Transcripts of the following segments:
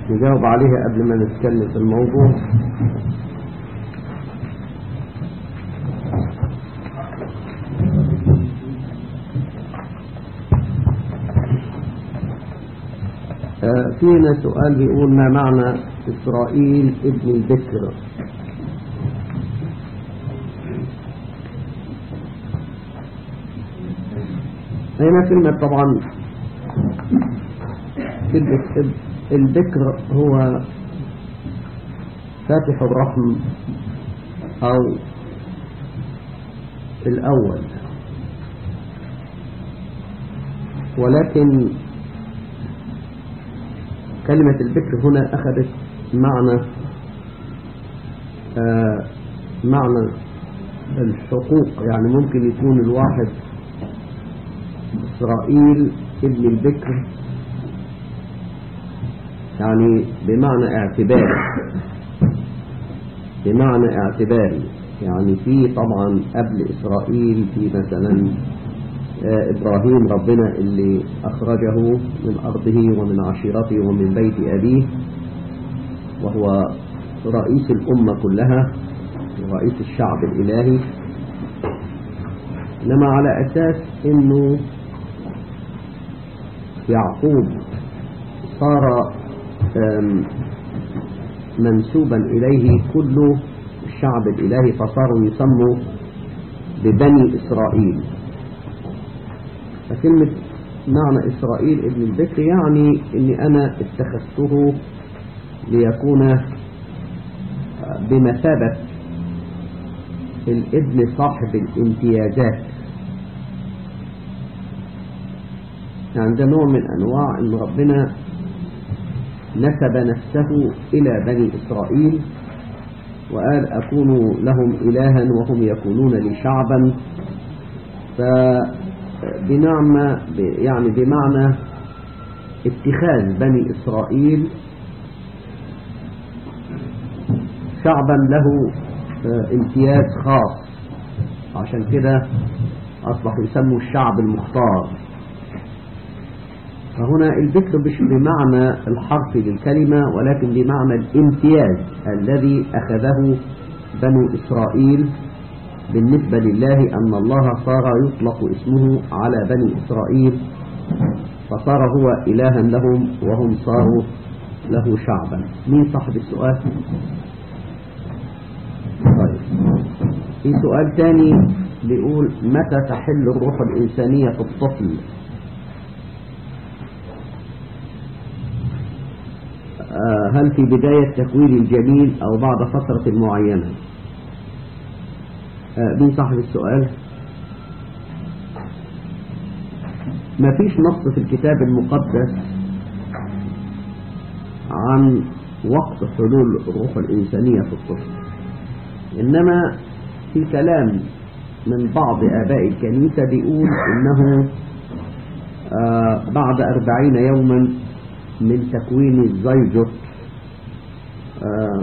نجاوب عليها قبل ما نتكلم في الموضوع آه، فينا سؤال بيقول ما معنى إسرائيل ابن البكر هنا كلمة طبعا كلمة البكر هو فاتح الرحم أو الأول ولكن كلمة البكر هنا أخذت معنى آه معنى الحقوق يعني ممكن يكون الواحد إسرائيل ابن البكر يعني بمعنى اعتباري بمعنى اعتباري يعني في طبعا قبل إسرائيل في مثلا آه إبراهيم ربنا اللي أخرجه من أرضه ومن عشيرته ومن بيت أبيه وهو رئيس الأمة كلها ورئيس الشعب الإلهي إنما على أساس أنه يعقوب صار منسوبا إليه كل الشعب الإلهي فصاروا يسموا ببني إسرائيل فكلمة معنى إسرائيل ابن البكر يعني أني أنا اتخذته ليكون بمثابة الابن صاحب الامتيازات يعني ده نوع من أنواع أن ربنا نسب نفسه إلى بني إسرائيل وقال أكون لهم إلها وهم يكونون لي شعبا فبنعمة يعني بمعنى اتخاذ بني إسرائيل شعبا له امتياز خاص عشان كده أصبحوا يسموا الشعب المختار فهنا الذكر مش بمعنى الحرف للكلمة ولكن بمعنى الامتياز الذي أخذه بنو إسرائيل بالنسبة لله أن الله صار يطلق اسمه على بني إسرائيل فصار هو إلها لهم وهم صاروا له شعبا مين صاحب السؤال طيب في سؤال تاني بيقول متى تحل الروح الإنسانية في الطفل هل في بداية تكوين الجنين أو بعد فترة معينة مين صاحب السؤال ما فيش نص في الكتاب المقدس عن وقت حلول الروح الإنسانية في الطفل إنما في كلام من بعض آباء الكنيسة بيقول إنه آه بعد أربعين يوما من تكوين الزيجوت آه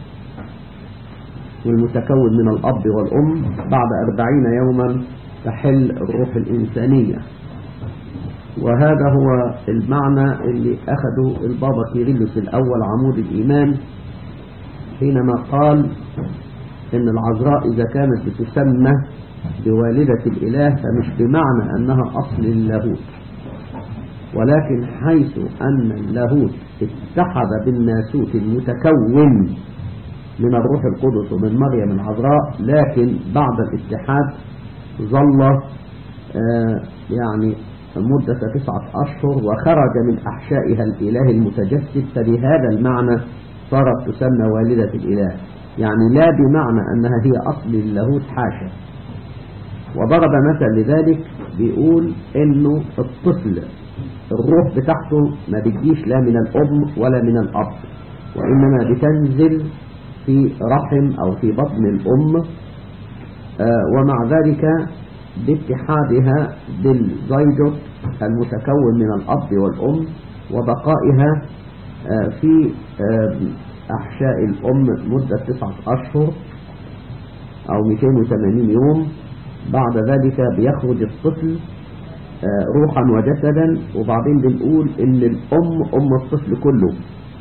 والمتكون من الأب والأم بعد أربعين يوما تحل الروح الإنسانية وهذا هو المعنى اللي أخذه البابا كيرلس الأول عمود الإيمان حينما قال إن العذراء إذا كانت بتسمى بوالدة الإله فمش بمعنى أنها أصل اللاهوت ولكن حيث أن اللاهوت اتحد بالناسوت المتكون من الروح القدس ومن مريم العذراء لكن بعد الاتحاد ظل آه يعني مدة تسعة أشهر وخرج من أحشائها الإله المتجسد فبهذا المعنى صارت تسمى والدة الإله يعني لا بمعنى أنها هي أصل اللاهوت حاشا وضرب مثل لذلك بيقول إنه الطفل الروح بتاعته ما بتجيش لا من الأم ولا من الأب وإنما بتنزل في رحم أو في بطن الأم آه ومع ذلك باتحادها بالزيجوت المتكون من الأب والأم وبقائها آه في آه أحشاء الأم مدة تسعة أشهر أو 280 يوم بعد ذلك بيخرج الطفل روحا وجسدا وبعدين بنقول ان الام ام الطفل كله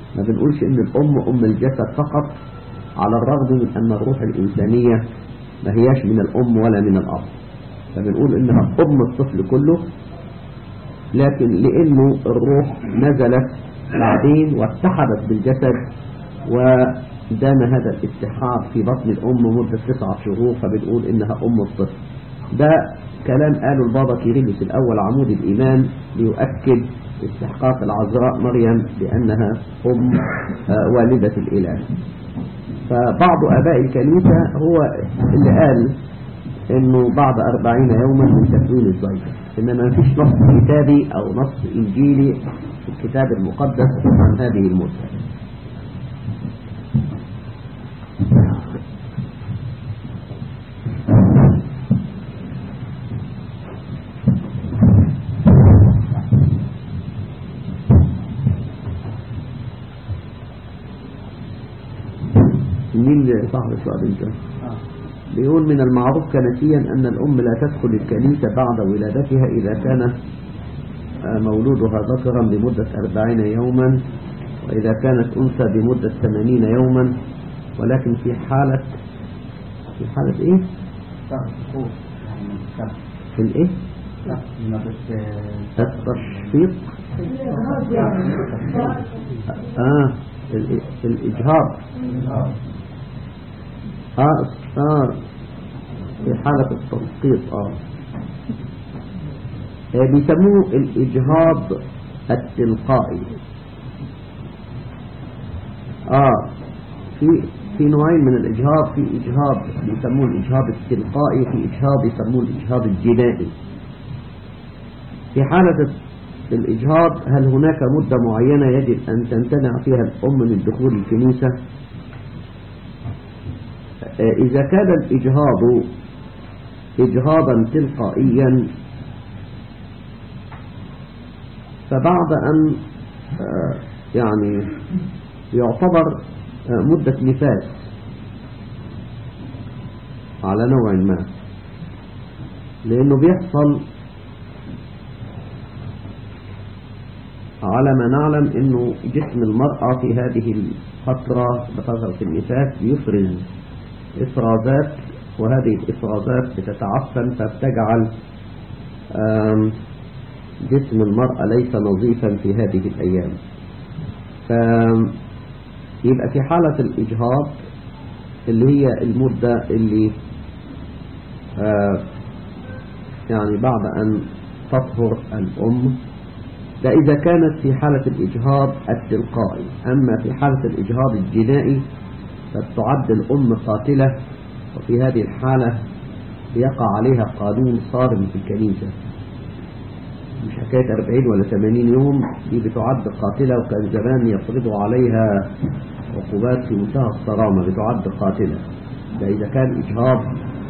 ما بنقولش ان الام ام الجسد فقط على الرغم من ان الروح الانسانية ما هياش من الام ولا من الاب فبنقول انها ام الطفل كله لكن لانه الروح نزلت بعدين واتحدت بالجسد ودام هذا الاتحاد في بطن الام مدة تسعة شهور فبنقول انها ام الطفل ده كلام قاله البابا كيرلس الاول عمود الايمان ليؤكد استحقاق العذراء مريم بأنها أم والدة الإله فبعض أباء الكنيسة هو اللي قال أنه بعد أربعين يوما من تكوين الزوجة إنما ما فيش نص كتابي أو نص إنجيلي في الكتاب المقدس عن هذه المدة مين صاحب السؤال انت بيقول من المعروف كنسيا أن الأم لا تدخل الكنيسة بعد ولادتها إذا كان مولودها ذكرا بمدة أربعين يوما وإذا كانت أنثى بمدة ثمانين يوما ولكن في حالة في حالة إيه؟ في الإيه؟ التشفيق آه الإجهاض آه آه في حالة التسقيط آه بيسموه الإجهاض التلقائي آه في في نوعين من الإجهاض في إجهاض بيسموه الإجهاض التلقائي في إجهاض يسموه الإجهاض الجنائي في حالة الإجهاض هل هناك مدة معينة يجب أن تمتنع فيها الأم من دخول الكنيسة إذا كان الإجهاض إجهاضا تلقائيا فبعد أن يعني يعتبر مدة نفاس على نوع ما لأنه بيحصل على ما نعلم أنه جسم المرأة في هذه الفترة بفترة النفاس يفرز إفرازات وهذه الإفرازات بتتعفن فبتجعل جسم المرأة ليس نظيفا في هذه الأيام فيبقى في حالة الإجهاض اللي هي المدة اللي يعني بعد أن تطهر الأم ده إذا كانت في حالة الإجهاض التلقائي أما في حالة الإجهاض الجنائي فتعد الأم قاتلة وفي هذه الحالة يقع عليها قانون صارم في الكنيسة مش حكاية 40 ولا 80 يوم دي بتعد قاتلة وكان زمان يفرضوا عليها عقوبات في منتهى الصرامة بتعد قاتلة ده إذا كان إجهاض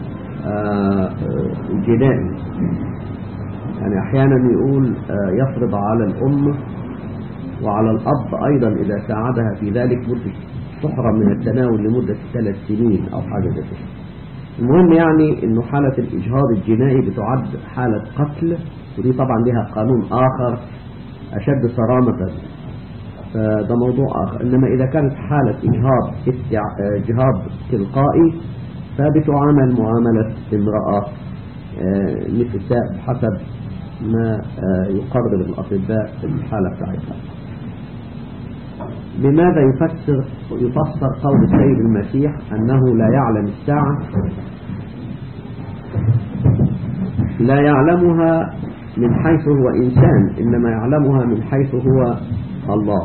جنائي يعني أحيانا يقول يفرض على الأم وعلى الأب أيضا إذا ساعدها في ذلك مدة تحرم من التناول لمدة ثلاث سنين أو حاجة زي كده المهم يعني أنه حالة الإجهاض الجنائي بتعد حالة قتل ودي طبعا لها قانون آخر أشد صرامة فده موضوع آخر إنما إذا كانت حالة إجهاض إجهاض تلقائي فبتعامل معاملة امرأة نفساء بحسب ما يقرر الأطباء في الحالة بتاعتها لماذا يفسر يفسر قول السيد المسيح أنه لا يعلم الساعة لا يعلمها من حيث هو إنسان إنما يعلمها من حيث هو الله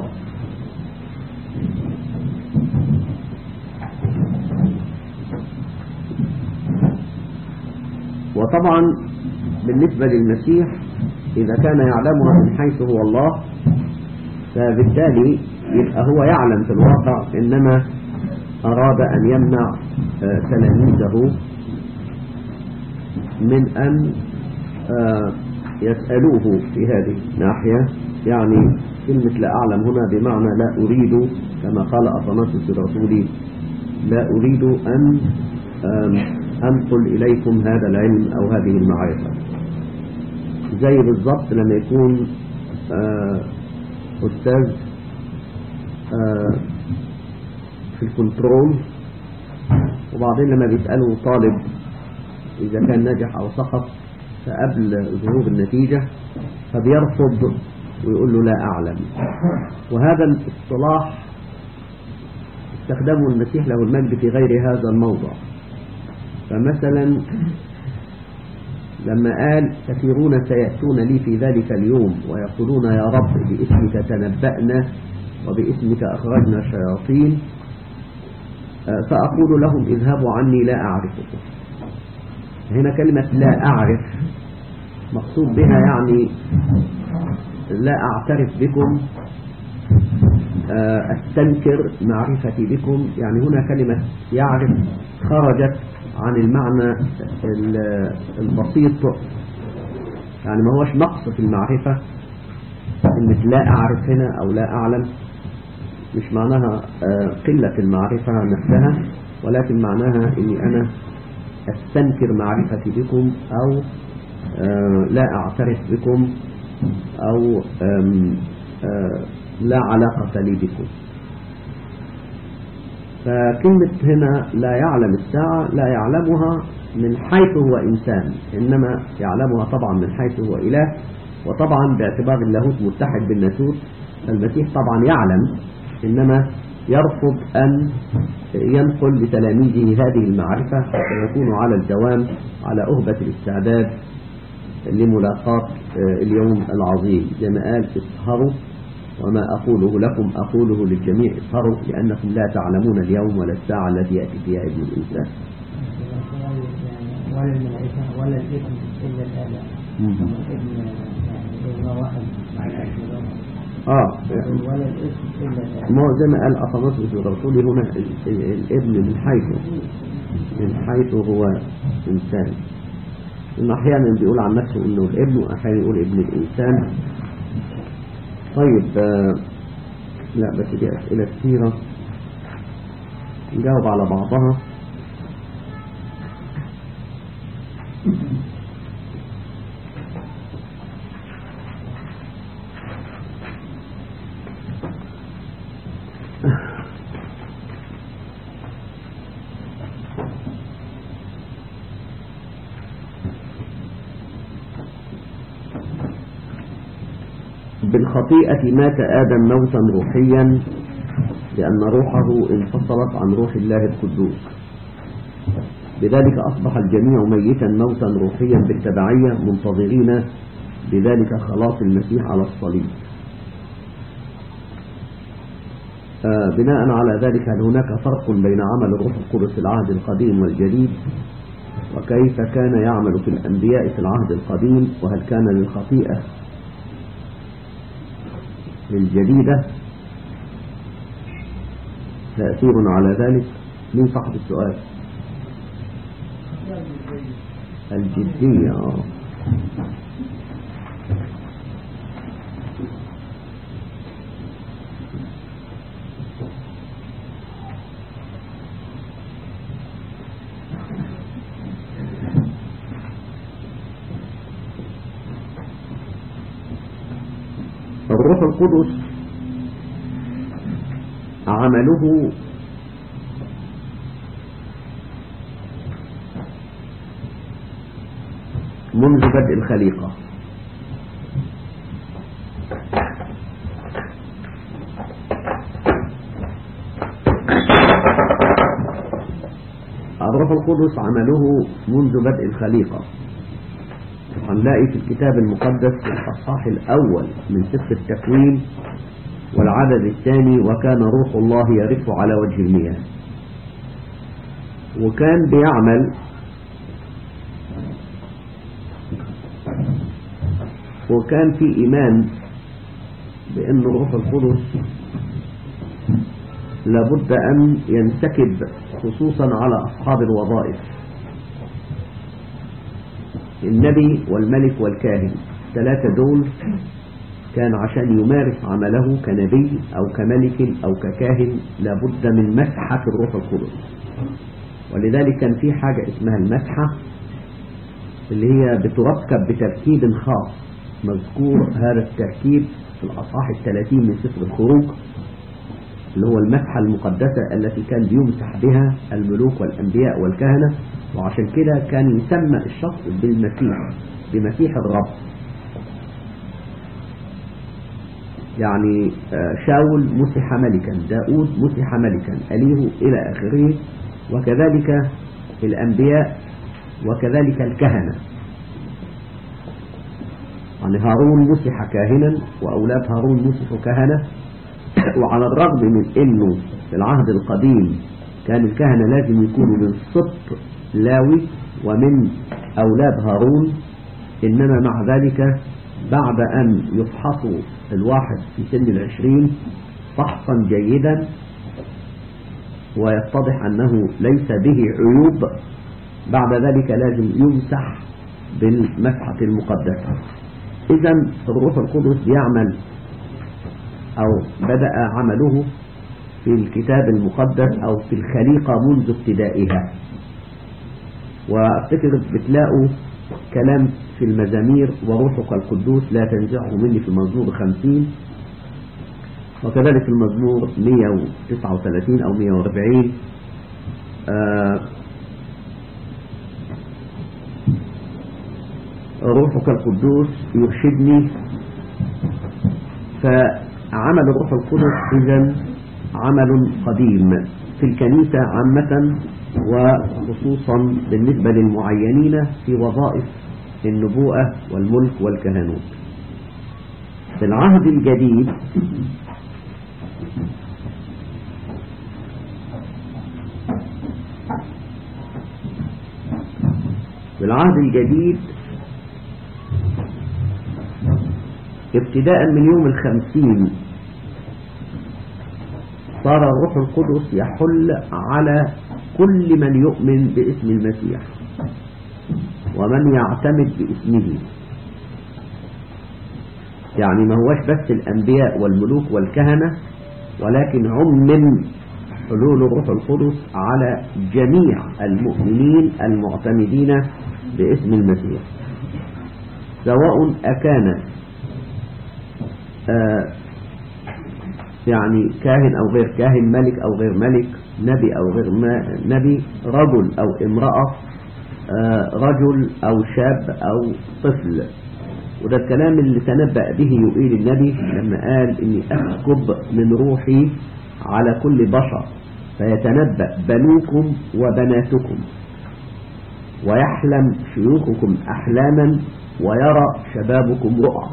وطبعا بالنسبة للمسيح إذا كان يعلمها من حيث هو الله فبالتالي يبقى هو يعلم في الواقع إنما أراد أن يمنع تلاميذه من أن يسألوه في هذه الناحية يعني كلمة لا أعلم هنا بمعنى لا أريد كما قال أطناسس الرسول لا أريد أن أنقل إليكم هذا العلم أو هذه المعرفة زي بالضبط لما يكون أستاذ آه، في الكنترول وبعدين لما بيسألوا طالب إذا كان نجح أو سقط فقبل ظهور النتيجة فبيرفض ويقول له لا أعلم وهذا الاصطلاح استخدمه المسيح له المجد في غير هذا الموضع فمثلا لما قال كثيرون سيأتون لي في ذلك اليوم ويقولون يا رب باسمك تنبأنا وباسمك أخرجنا شياطين فأقول لهم اذهبوا عني لا أعرفكم هنا كلمة لا أعرف مقصود بها يعني لا أعترف بكم أستنكر معرفتي بكم يعني هنا كلمة يعرف خرجت عن المعنى البسيط يعني ما هوش نقص في المعرفة كلمة لا أعرف هنا أو لا أعلم مش معناها قلة المعرفة نفسها ولكن معناها أني أنا أستنكر معرفتي بكم أو لا أعترف بكم أو لا علاقة لي بكم فكلمة هنا لا يعلم الساعة لا يعلمها من حيث هو إنسان إنما يعلمها طبعا من حيث هو إله وطبعا باعتبار اللاهوت متحد بالناسوت المسيح طبعا يعلم إنما يرفض أن ينقل لتلاميذه هذه المعرفة حتى يكونوا على الدوام على أهبة الاستعداد لملاقاة اليوم العظيم زي ما قال اسهروا وما أقوله لكم أقوله للجميع اسهروا لأنكم لا تعلمون اليوم ولا الساعة التي يأتي فيها ابن الإنسان ولا الملائكة ولا الابن إلا الآباء الابن يعني واحد مع اه ولا الاسم إلا الآباء ما هو زي ما قال أطناطيوس الرسول هنا ال- ال- الابن من حيث من حيث هو إنسان إنه أحيانا بيقول عن نفسه إنه الابن وأحيانا يقول ابن الإنسان طيب آه، لا بس دي أسئلة كثيرة نجاوب على بعضها بالخطيئة مات آدم موتا روحيا لأن روحه انفصلت عن روح الله القدوس بذلك أصبح الجميع ميتا موتا روحيا بالتبعية منتظرين بذلك خلاص المسيح على الصليب آه، بناء على ذلك هل هناك فرق بين عمل الروح القدس في العهد القديم والجديد وكيف كان يعمل في الأنبياء في العهد القديم وهل كان للخطيئة الجديدة تأثير على ذلك من صاحب السؤال الجدية آه. الروح القدس عمله منذ بدء الخليقة الروح القدس عمله منذ بدء الخليقة هنلاقي في الكتاب المقدس في الأصحاح الأول من سفر التكوين والعدد الثاني وكان روح الله يرف على وجه المياه وكان بيعمل وكان في إيمان بأن الروح القدس لابد أن ينسكب خصوصا على أصحاب الوظائف النبي والملك والكاهن الثلاثة دول كان عشان يمارس عمله كنبي أو كملك أو ككاهن لابد من مسحة الروح القدس ولذلك كان في حاجة اسمها المسحة اللي هي بتركب بتركيب خاص مذكور هذا التركيب في الأصحاح الثلاثين من سفر الخروج اللي هو المسحة المقدسة التي كان بيمسح بها الملوك والأنبياء والكهنة وعشان كده كان يسمى الشخص بالمسيح بمسيح الرب يعني شاول مسح ملكا داود مسح ملكا أليه إلى آخره وكذلك الأنبياء وكذلك الكهنة يعني هارون مسح كاهنا وأولاد هارون مسحوا كهنة وعلى الرغم من أنه في العهد القديم كان الكهنة لازم يكونوا من سبط لاوي ومن أولاد هارون إنما مع ذلك بعد أن يفحصوا الواحد في سن العشرين فحصا جيدا ويتضح أنه ليس به عيوب بعد ذلك لازم يمسح بالمسحة المقدسة إذا الروح القدس يعمل أو بدأ عمله في الكتاب المقدس أو في الخليقة منذ ابتدائها وافتكر بتلاقوا كلام في المزامير وروحك القدوس لا تنزعه مني في المزمور 50 وكذلك في المزمور 139 أو 140 آه روحك القدوس يرشدني فعمل الروح القدس إذا عمل قديم في الكنيسة عامة وخصوصا بالنسبة للمعينين في وظائف النبوءة والملك والكهنوت في العهد الجديد في العهد الجديد ابتداء من يوم الخمسين صار الروح القدس يحل على كل من يؤمن باسم المسيح ومن يعتمد باسمه يعني ما هوش بس الأنبياء والملوك والكهنة ولكن عمم حلول الروح القدس على جميع المؤمنين المعتمدين باسم المسيح سواء أكان آه يعني كاهن أو غير كاهن ملك أو غير ملك نبي أو غير نبي رجل أو امرأة آه رجل أو شاب أو طفل وده الكلام اللي تنبأ به يقيل النبي لما قال إني أسكب من روحي على كل بشر فيتنبأ بنوكم وبناتكم ويحلم شيوخكم أحلاما ويرى شبابكم رؤى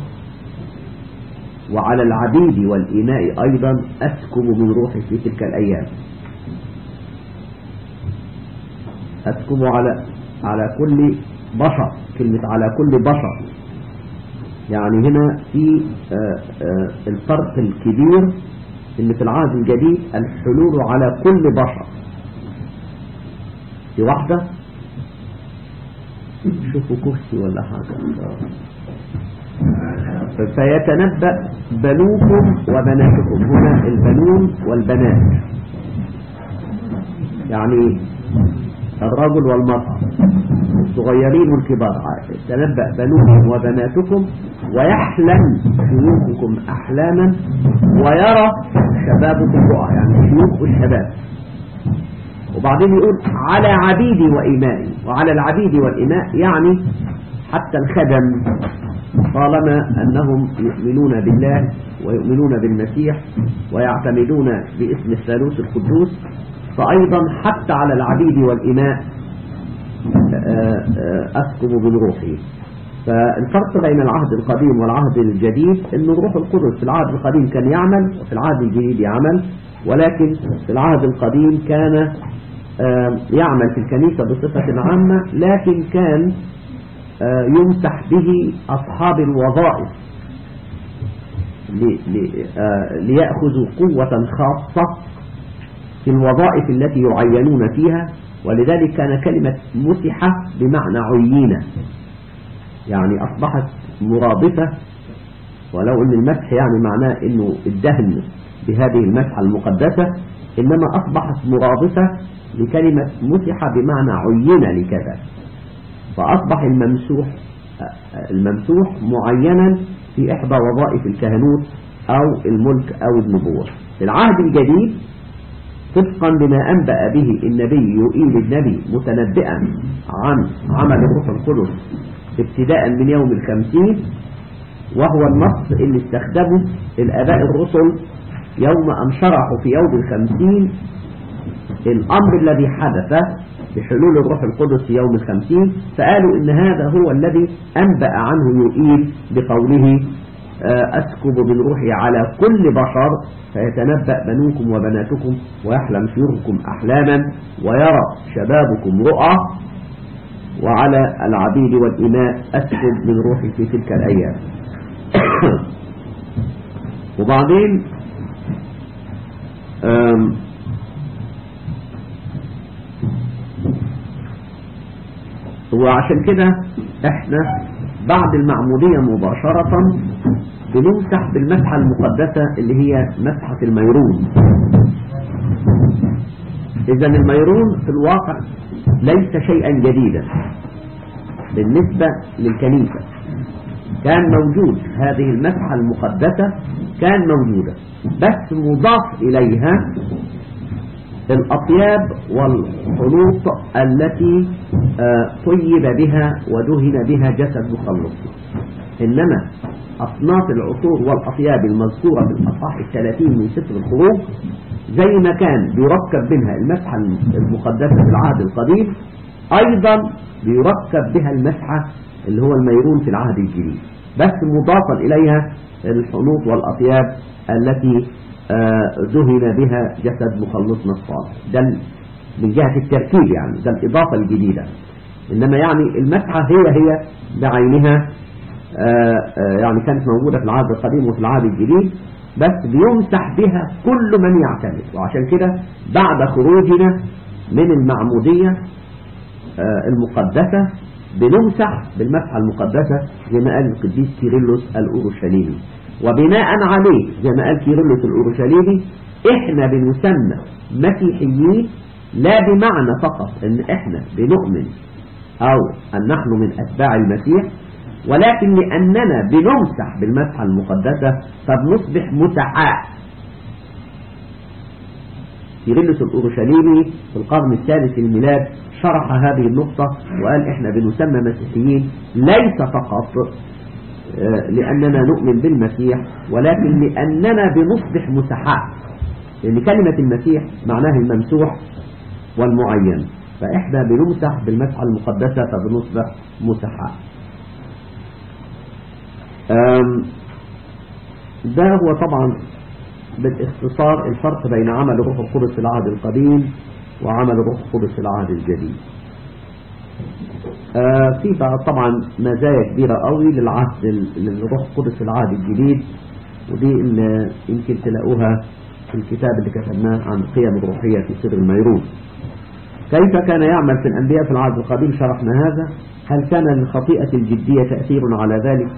وعلى العبيد والإناء أيضا أسكب من روحي في تلك الأيام أسكب على على كل بشر كلمة على كل بشر يعني هنا في آآ آآ الفرق الكبير اللي في العهد الجديد الحلول على كل بشر في واحدة شوفوا كرسي ولا حاجة فيتنبأ بنوكم وبناتكم هنا البنون والبنات يعني الرجل والمرأة الصغيرين والكبار تنبأ بنوكم وبناتكم ويحلم شيوخكم أحلاما ويرى شبابكم رؤى يعني شيوخ الشباب وبعدين يقول على عبيدي وإمائي وعلى العبيد والإماء يعني حتى الخدم طالما أنهم يؤمنون بالله ويؤمنون بالمسيح ويعتمدون باسم الثالوث القدوس فأيضا حتى على العبيد والإماء أسكب من روحي فالفرق بين العهد القديم والعهد الجديد أن الروح القدس في العهد القديم كان يعمل وفي العهد الجديد يعمل ولكن في العهد القديم كان يعمل في الكنيسة بصفة عامة لكن كان يمسح به أصحاب الوظائف ليأخذوا قوة خاصة في الوظائف التي يعينون فيها ولذلك كان كلمة مسحة بمعنى عينة يعني أصبحت مرادفة ولو أن المسح يعني معناه أنه الدهن بهذه المسحة المقدسة إنما أصبحت مرادفة لكلمة مسح بمعنى عين لكذا فأصبح الممسوح الممسوح معينا في إحدى وظائف الكهنوت أو الملك أو النبوة في العهد الجديد طبقا لما أنبأ به النبي يؤيل النبي متنبئا عن عمل الروح القدس ابتداء من يوم الخمسين وهو النص اللي استخدمه الآباء الرسل يوم أن شرحوا في يوم الخمسين الأمر الذي حدث بحلول الروح القدس في يوم الخمسين فقالوا إن هذا هو الذي أنبأ عنه يؤيل بقوله أسكب من روحي على كل بشر فيتنبأ بنوكم وبناتكم ويحلم شيوخكم أحلاما ويرى شبابكم رؤى وعلى العبيد والإماء أسكب من روحي في تلك الأيام وبعدين وعشان كده احنا بعد المعمودية مباشرة بنمسح بالمسحة المقدسة اللي هي مسحة الميرون إذا الميرون في الواقع ليس شيئا جديدا بالنسبة للكنيسة كان موجود هذه المسحة المقدسة كان موجودة بس مضاف إليها الأطياب والحنوط التي طيب بها ودهن بها جسد مخلص إنما أصناف العطور والأطياب المذكورة في الأصحاح الثلاثين من سفر الخروج زي ما كان بيركب منها المسحة المقدسة في العهد القديم أيضا بيركب بها المسحة اللي هو الميرون في العهد الجديد بس مضافا إليها الحنوط والأطياب التي دهن بها جسد مخلصنا الصالح ده من جهة التركيب يعني ده الإضافة الجديدة إنما يعني المسحة هي هي بعينها يعني كانت موجودة في العهد القديم وفي العهد الجديد بس بيمسح بها كل من يعتمد وعشان كده بعد خروجنا من المعمودية المقدسة بنمسح بالمسحة المقدسة زي ما قال القديس كيرلس الأورشليمي وبناء عليه زي ما قال كيرلس الأورشليمي احنا بنسمى مسيحيين لا بمعنى فقط ان احنا بنؤمن او ان نحن من اتباع المسيح ولكن لاننا بنمسح بالمسحة المقدسة فبنصبح مسحاء كيرلس الأورشليمي في القرن الثالث الميلاد شرح هذه النقطة وقال احنا بنسمى مسيحيين ليس فقط لأننا نؤمن بالمسيح ولكن لأننا بنصبح مسحاء لأن كلمة المسيح معناها الممسوح والمعين فإحنا بنمسح بالمسحة المقدسة فبنصبح مسحاء ده هو طبعا بالاختصار الفرق بين عمل الروح القدس في العهد القديم وعمل الروح القدس في العهد الجديد آه في بقى طبعا مزايا كبيرة قوي للعهد للروح القدس في العهد الجديد ودي اللي يمكن تلاقوها في الكتاب اللي كتبناه عن القيم الروحية في سر الميرون كيف كان يعمل في الأنبياء في العهد القديم شرحنا هذا هل كان للخطيئة الجدية تأثير على ذلك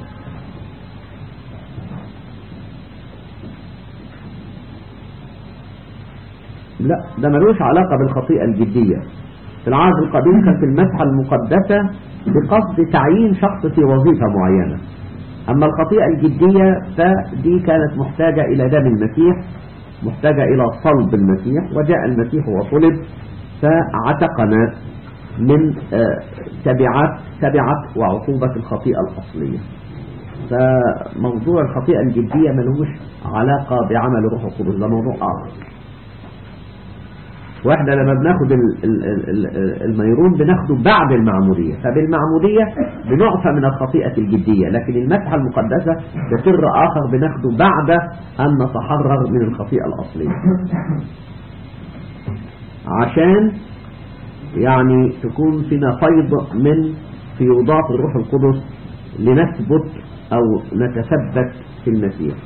لا ده ملوش علاقة بالخطيئة الجدية في العهد القديم كان في المسحة المقدسة بقصد تعيين شخص في وظيفة معينة أما الخطيئة الجدية فدي كانت محتاجة إلى دم المسيح محتاجة إلى صلب المسيح وجاء المسيح وصلب فعتقنا من تبعات تبعت وعقوبة الخطيئة الأصلية فموضوع الخطيئة الجدية ملوش علاقة بعمل الروح القدس ده موضوع آخر واحنا لما بناخد الميرون بناخده بعد المعمودية فبالمعمودية بنعفى من الخطيئة الجدية لكن المسحة المقدسة ده سر آخر بناخده بعد أن نتحرر من الخطيئة الأصلية عشان يعني تكون فينا فيض من فيوضات الروح القدس لنثبت أو نتثبت في المسيح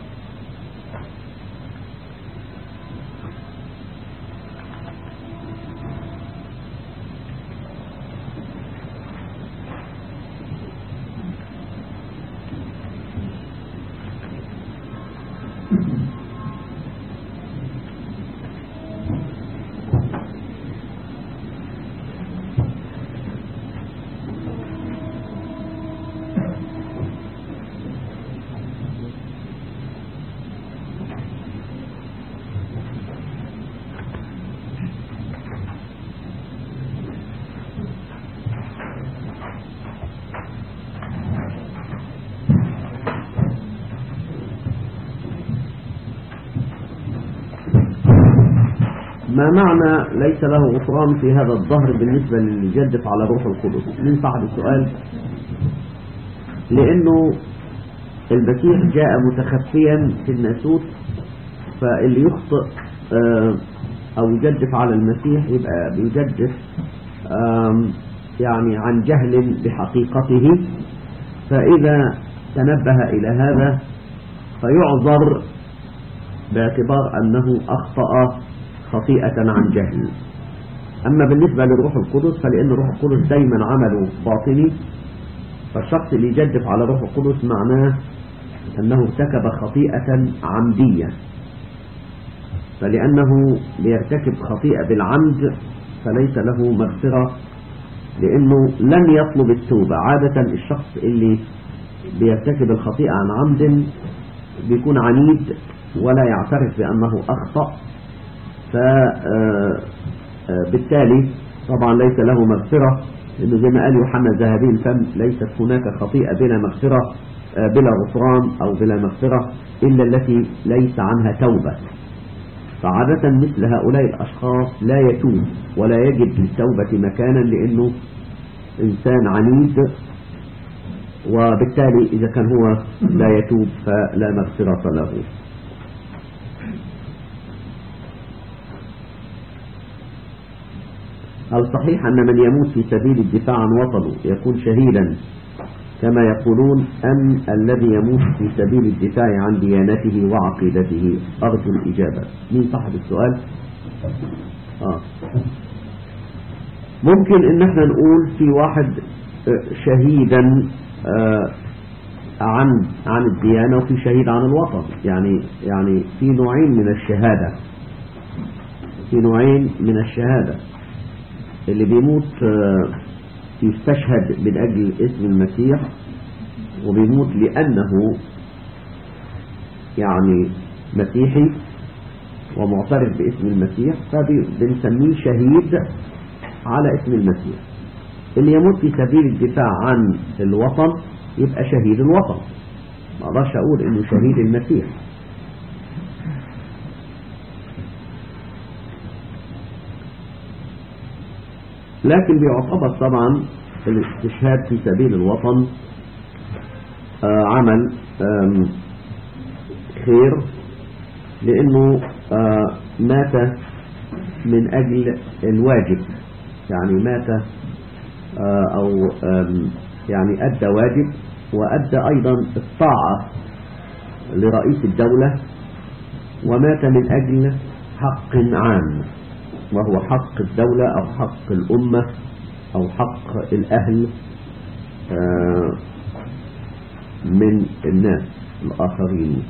ما معنى ليس له غفران في هذا الظهر بالنسبة للي يجدف على روح القدس من صاحب السؤال لأنه المسيح جاء متخفيا في الناسوت فاللي يخطئ آه، أو يجدف على المسيح يبقى بيجدف آم، يعني عن جهل بحقيقته فإذا تنبه إلى هذا فيعذر باعتبار أنه أخطأ خطيئة عن جهل أما بالنسبة للروح القدس فلأن الروح القدس دايما عمله باطني فالشخص اللي يجدف على الروح القدس معناه أنه ارتكب خطيئة عمدية فلأنه بيرتكب خطيئة بالعمد فليس له مغفرة لأنه لم يطلب التوبة عادة الشخص اللي بيرتكب الخطيئة عن عمد بيكون عنيد ولا يعترف بأنه أخطأ فبالتالي طبعا ليس له مغفرة لأنه زي ما قال يوحنا ذهبي الفم ليست هناك خطيئة بلا مغفرة آه، بلا غفران أو بلا مغفرة إلا التي ليس عنها توبة فعادة مثل هؤلاء الأشخاص لا يتوب ولا يجد للتوبة مكانا لأنه إنسان عنيد وبالتالي إذا كان هو لا يتوب فلا مغفرة له هل صحيح أن من يموت في سبيل الدفاع عن وطنه يكون شهيدا كما يقولون أم الذي يموت في سبيل الدفاع عن ديانته وعقيدته أرجو الإجابة مين صاحب السؤال آه. ممكن ان احنا نقول في واحد آه، شهيدا آه، عن عن الديانة وفي شهيد عن الوطن يعني يعني في نوعين من الشهادة في نوعين من الشهادة اللي بيموت آه، يستشهد من أجل اسم المسيح وبيموت لأنه يعني مسيحي ومعترف باسم المسيح فبنسميه شهيد على اسم المسيح اللي يموت في سبيل الدفاع عن الوطن يبقى شهيد الوطن ما اقدرش اقول انه شهيد المسيح لكن بيعتبر طبعا الاستشهاد في سبيل الوطن آه، عمل آم، خير لانه آه، مات من اجل الواجب يعني مات آه، او آم، يعني ادى واجب وادى ايضا الطاعة لرئيس الدولة ومات من اجل حق عام وهو حق الدولة او حق الامة او حق الاهل آه، من الناس الاخرين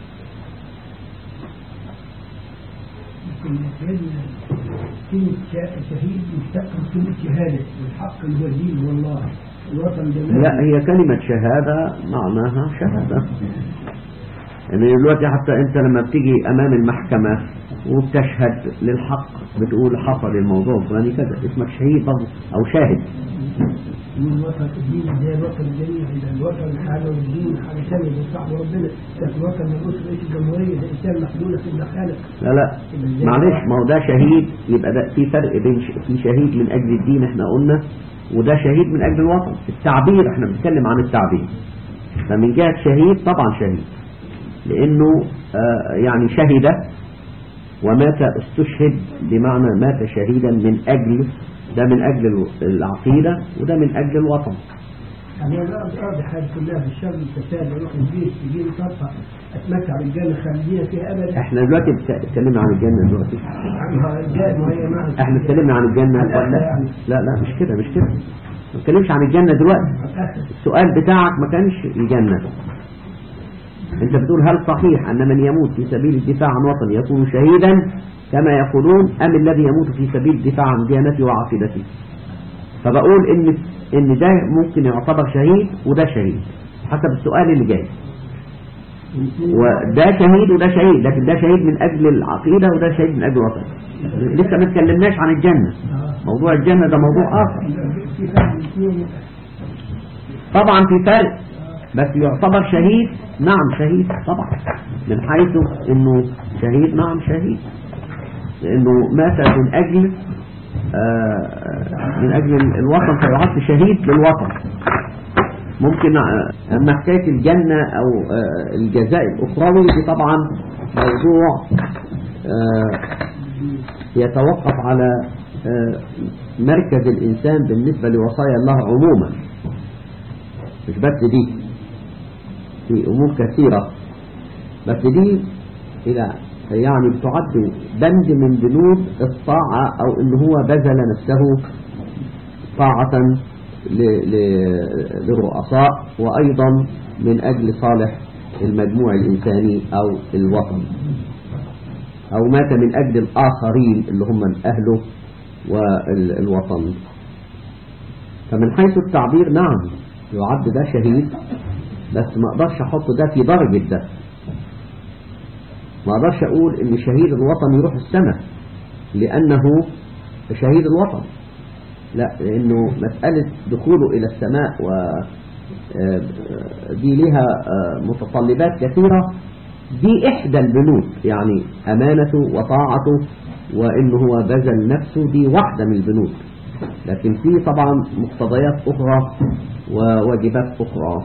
لكن سيدنا كلمة شا- شهيد مشتق من كلمة شهادة والحق الوزير والله الوطن جمال لا هي كلمة شهادة معناها شهادة يعني دلوقتي حتى انت لما بتيجي امام المحكمة وبتشهد للحق بتقول حصل الموضوع الفلاني كذا اسمك شهيد برضه او شاهد من الوطن الدين زي الوطن الجميل إذا الوطن حاجة والدين حاجة ثانية بيصعب ربنا لكن الوطن ملوش رئيس الجمهورية ده إنسان محدودة في الدخالة لا لا معلش ما هو ده شهيد يبقى ده في فرق بين ش- في شهيد من اجل الدين احنا قلنا وده شهيد من اجل الوطن التعبير احنا بنتكلم عن التعبير فمن جهة شهيد طبعا شهيد لانه آه يعني شهد ومات استشهد بمعنى مات شهيدا من اجل ده من اجل ال- العقيدة وده من اجل الوطن يعني أنا أقضي أقضي حياتي كلها في الشر والفساد أروح البيت يجيني طرفة أتمتع بالجنة خليها فيها أبدا احنا دلوقتي بت- اتكلمنا عن الجنة دلوقتي عنها الجنة وهي معها احنا اتكلمنا عن الجنة ولا لا لا مش كده مش كده ما اتكلمش عن الجنة دلوقتي السؤال بتاعك ما كانش الجنة انت بتقول هل صحيح ان من يموت في سبيل الدفاع عن وطن يكون شهيدا كما يقولون ام الذي يموت في سبيل الدفاع عن ديانته وعقيدته فبقول ان ان ده ممكن يعتبر شهيد وده شهيد حسب السؤال اللي جاي وده شهيد وده شهيد لكن ده شهيد من اجل العقيدة وده شهيد من اجل الوطن لسه ما اتكلمناش عن الجنة موضوع الجنة ده موضوع اخر في فرق بين الاثنين طبعا في فرق بس يعتبر شهيد نعم شهيد طبعا من حيث انه شهيد نعم شهيد لأنه مات من أجل آه، من أجل الوطن فيعد شهيد للوطن ممكن آه، أما حكاية الجنة أو آه، الجزاء الأخروي دي طبعا موضوع آه، يتوقف على آه، مركز الإنسان بالنسبة لوصايا الله عموما مش بس دي في أمور كثيرة بس دي إلى يعني بتعد بند من بنود الطاعة أو إن هو بذل نفسه طاعة ل- ل- للرؤساء وأيضا من أجل صالح المجموع الإنساني أو الوطن أو مات من أجل الآخرين اللي هم من أهله والوطن فمن حيث التعبير نعم يعد ده شهيد بس ما اقدرش احط ده في درجة ده ما اقدرش اقول ان شهيد الوطن يروح السماء لانه شهيد الوطن لا لانه مسألة دخوله الى السماء و آه، دي لها آه، متطلبات كثيرة دي احدى البنود يعني امانته وطاعته وانه هو بذل نفسه دي واحدة من البنود لكن في طبعا مقتضيات اخرى وواجبات اخرى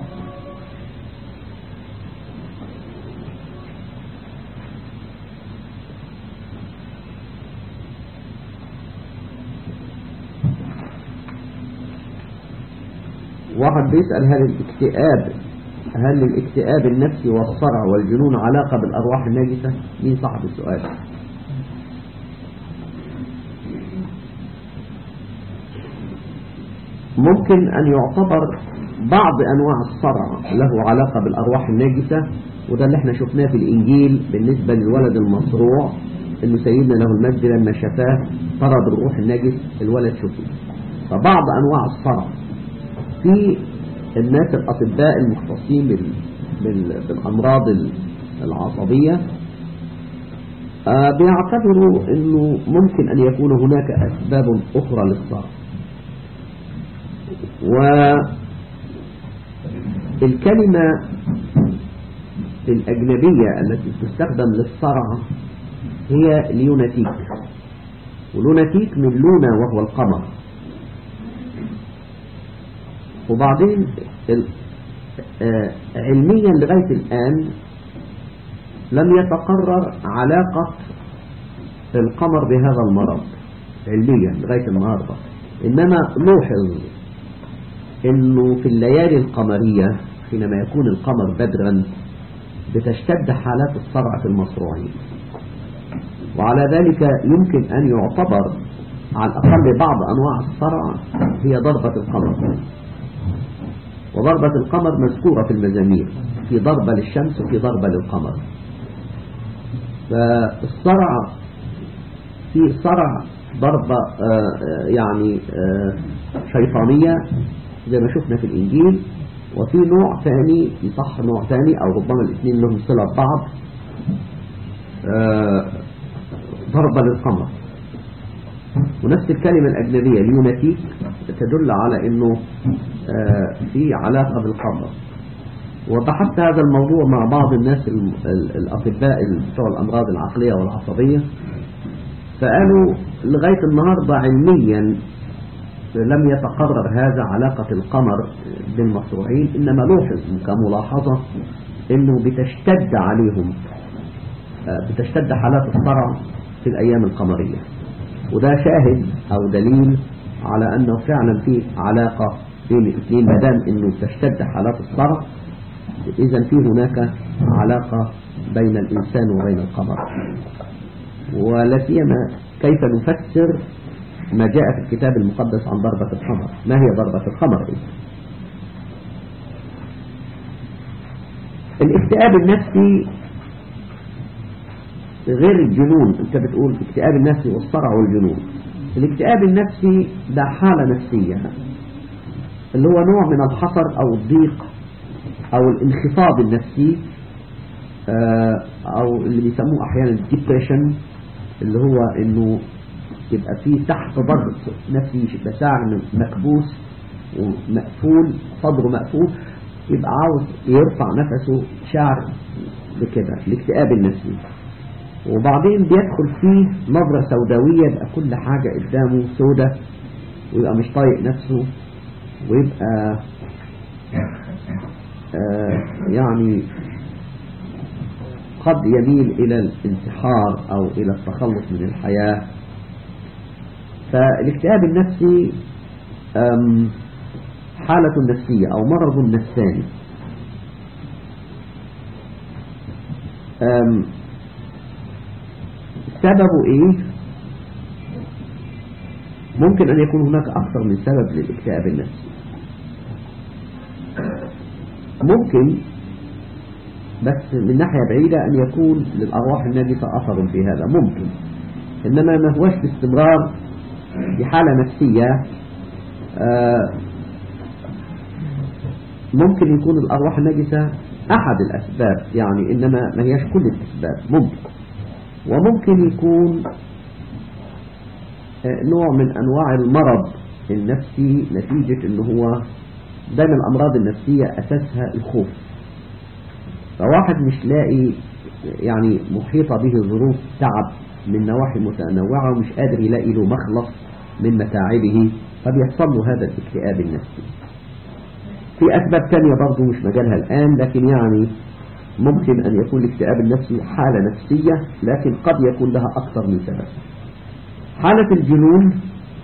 واحد بيسأل هل الاكتئاب هل الاكتئاب النفسي والصرع والجنون علاقة بالأرواح الناجسة مين صاحب السؤال ممكن أن يعتبر بعض أنواع الصرع له علاقة بالأرواح الناجسة وده اللي احنا شفناه في الإنجيل بالنسبة للولد المصروع إنه سيدنا له المجد لما شفاه طرد الروح الناجس الولد شفيه فبعض أنواع الصرع في الناس الأطباء المختصين بال... بال... بالأمراض العصبية آه بيعتبروا أنه ممكن أن يكون هناك أسباب أخرى للصرع والكلمة الأجنبية التي تستخدم للصرع هي ليوناتيك ولوناتيك من لونا وهو القمر وبعدين ال- آه، علميا لغاية الآن لم يتقرر علاقة القمر بهذا المرض علميا لغاية النهاردة إنما نوحظ إنه في الليالي القمرية حينما يكون القمر بدرا بتشتد حالات الصرع في المصروعين وعلى ذلك يمكن أن يعتبر على الأقل بعض أنواع الصرع هي ضربة القمر وضربة القمر مذكورة في المزامير في ضربة للشمس وفي ضربة للقمر فالصرع في صرع ضربة آه، آه، يعني آه، شيطانية زي ما شفنا في الإنجيل وفي نوع ثاني يصح نوع ثاني أو ربما الاثنين لهم صلة ببعض آه، ضربة للقمر ونفس الكلمة الأجنبية ليوناتيك تدل على أنه آه، في علاقة بالقمر وبحثت هذا الموضوع مع بعض الناس ال- ال- الأطباء بتوع الأمراض العقلية والعصبية فقالوا لغاية النهاردة علميا لم يتقرر هذا علاقة القمر بالمصروعين إنما لوحظ كملاحظة أنه بتشتد عليهم آه، بتشتد حالات الصرع في الأيام القمرية وده شاهد أو دليل على أنه فعلا في علاقة بين الاثنين ما دام أنه تشتد حالات الصرع إذا في هناك علاقة بين الإنسان وبين القمر ولا سيما كيف نفسر ما جاء في الكتاب المقدس عن ضربة القمر ما هي ضربة القمر إيه؟ الاكتئاب النفسي غير الجنون انت بتقول الاكتئاب النفسي والصرع والجنون الاكتئاب النفسي ده حالة نفسية اللي هو نوع من الحصر او الضيق او الانخفاض النفسي آه، او اللي بيسموه احيانا depression اللي هو انه يبقى فيه تحت ضغط نفسي يبقى شعر مكبوس ومقفول صدره مقفول يبقى عاوز يرفع نفسه شعر بكده الاكتئاب النفسي وبعدين بيدخل فيه نظرة سوداوية يبقى كل حاجة قدامه سودة ويبقى مش طايق نفسه ويبقى آه يعني قد يميل إلى الانتحار أو إلى التخلص من الحياة فالاكتئاب النفسي أم حالة نفسية أو مرض نفساني أم سببه إيه ممكن أن يكون هناك أكثر من سبب للاكتئاب النفسي ممكن بس من ناحية بعيدة أن يكون للأرواح الناجسة أثر في هذا ممكن إنما ما هوش باستمرار بحالة نفسية آه ممكن يكون الأرواح الناجسة أحد الأسباب يعني إنما ما هيش كل الأسباب ممكن وممكن يكون آه نوع من أنواع المرض النفسي نتيجة إنه هو دايما الأمراض النفسية أساسها الخوف فواحد مش لاقي يعني محيطة به ظروف تعب من نواحي متنوعة ومش قادر يلاقي له مخلص من متاعبه فبيحصل له هذا الاكتئاب النفسي في أسباب تانية برضو مش مجالها الآن لكن يعني ممكن أن يكون الاكتئاب النفسي حالة نفسية لكن قد يكون لها أكثر من سبب حالة الجنون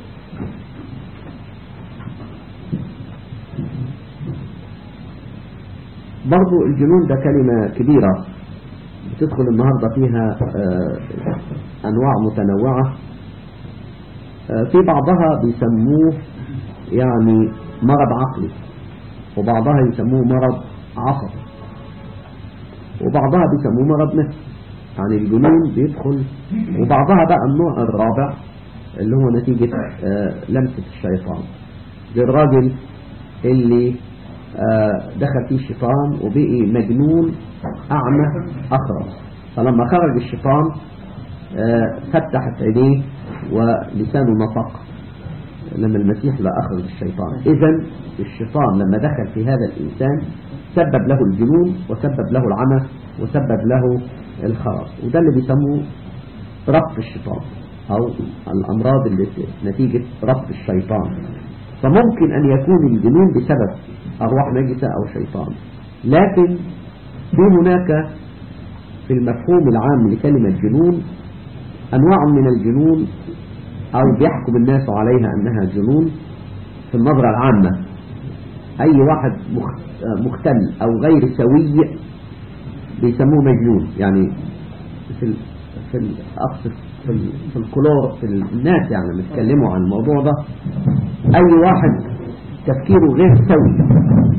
برضو الجنون ده كلمة كبيرة بتدخل النهاردة فيها أنواع متنوعة في بعضها بيسموه يعني مرض عقلي وبعضها يسموه مرض عصبي وبعضها بيسموه مرض نفسي يعني الجنون بيدخل وبعضها بقى النوع الرابع اللي هو نتيجة لمسة الشيطان زي الراجل اللي دخل فيه الشيطان وبقي مجنون أعمى أخرس فلما خرج الشيطان فتحت عينيه ولسانه نطق لما المسيح لا أخرج الشيطان إذا الشيطان لما دخل في هذا الإنسان سبب له الجنون وسبب له العمى وسبب له الخرس وده اللي بيسموه ربط الشيطان أو الأمراض اللي نتيجة ربط الشيطان فممكن أن يكون الجنون بسبب أرواح نجسة أو شيطان لكن في هناك في المفهوم العام لكلمة جنون أنواع من الجنون أو بيحكم الناس عليها أنها جنون في النظرة العامة أي واحد مختل أو غير سوي بيسموه مجنون يعني في في الأقصد في في الكلور في الناس يعني بيتكلموا عن الموضوع ده أي واحد تفكيره غير سوي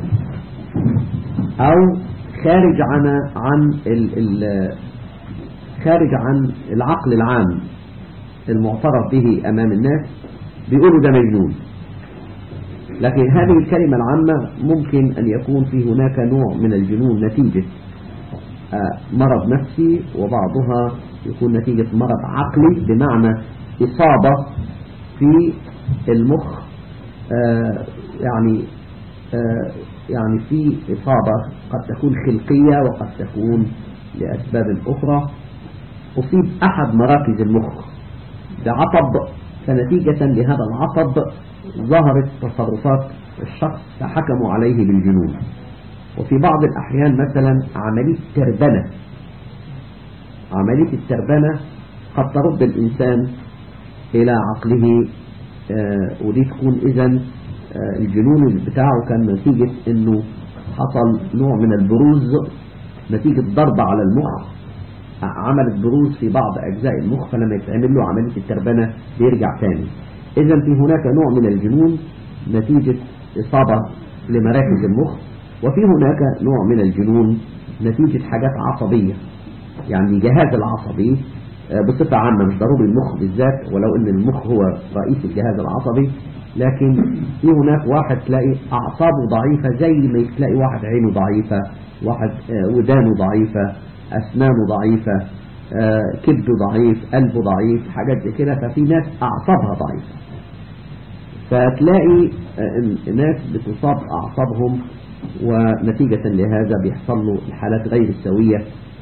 أو خارج عن عن ال ال خارج عن العقل العام المعترف به أمام الناس بيقولوا ده مجنون لكن هذه الكلمة العامة ممكن أن يكون في هناك نوع من الجنون نتيجة مرض نفسي وبعضها يكون نتيجة مرض عقلي بمعنى إصابة في المخ يعني يعني في إصابة قد تكون خلقية وقد تكون لأسباب أخرى أصيب أحد مراكز المخ بعطب فنتيجة لهذا العطب ظهرت تصرفات الشخص فحكموا عليه بالجنون وفي بعض الأحيان مثلا عملية تربنة عملية التربنة قد ترد الإنسان إلى عقله آه ودي تكون إذن آه الجنون بتاعه كان نتيجة أنه حصل نوع من البروز نتيجة ضربة على المخ عملت بروز في بعض أجزاء المخ فلما يتعمل له عملية التربنة بيرجع تاني إذا في هناك نوع من الجنون نتيجة إصابة لمراكز المخ وفي هناك نوع من الجنون نتيجة حاجات عصبية يعني الجهاز العصبي بصفة عامة مش ضروري المخ بالذات ولو ان المخ هو رئيس الجهاز العصبي لكن في هناك واحد تلاقي أعصابه ضعيفة زي ما تلاقي واحد عينه ضعيفة واحد ودانه ضعيفة أسنانه ضعيفة كبده ضعيف قلبه ضعيف حاجات زي كده ففي ناس أعصابها ضعيفة فتلاقي ناس بتصاب أعصابهم ونتيجة لهذا بيحصل له الحالات غير السوية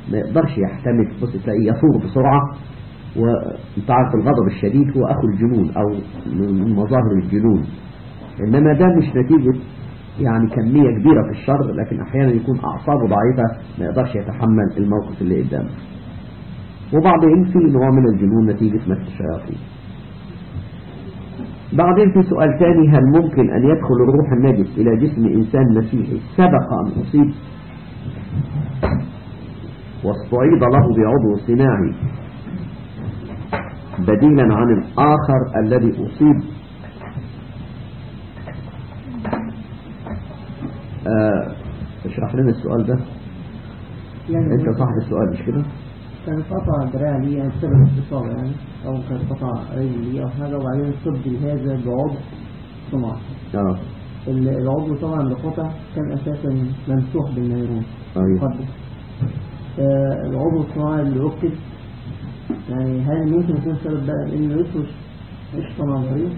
ما يقدرش يحتمل بص تلاقيه يثور بسرعة وانت عارف الغضب الشديد هو أخو الجنون أو من مظاهر الجنون إنما ده مش نتيجة يعني كمية كبيرة في الشر لكن أحيانا يكون أعصابه ضعيفة ما يقدرش يتحمل الموقف اللي قدامه وبعدين في نوع من الجنون نتيجة مس الشياطين بعدين في سؤال ثاني هل ممكن أن يدخل الروح النجس إلى جسم إنسان مسيحي سبق أن أصيب واستعيض له بعضو صناعي بديلا عن الآخر الذي أصيب آه، اشرح لنا السؤال ده يعني انت صاحب السؤال مش كده كان قطع دراع لي يعني بسبب اتصال يعني أو كان قطع رجل لي أو حاجة وبعدين صب هذا بعضو صناعي اه ال- العضو طبعا اللي قطع كان أساسا ممسوح بالنيرون ايوه مقدس آه، العضو الصناعي اللي ركب يعني هل ممكن يكون سبب بقى انه يفرش قشطة عن طريق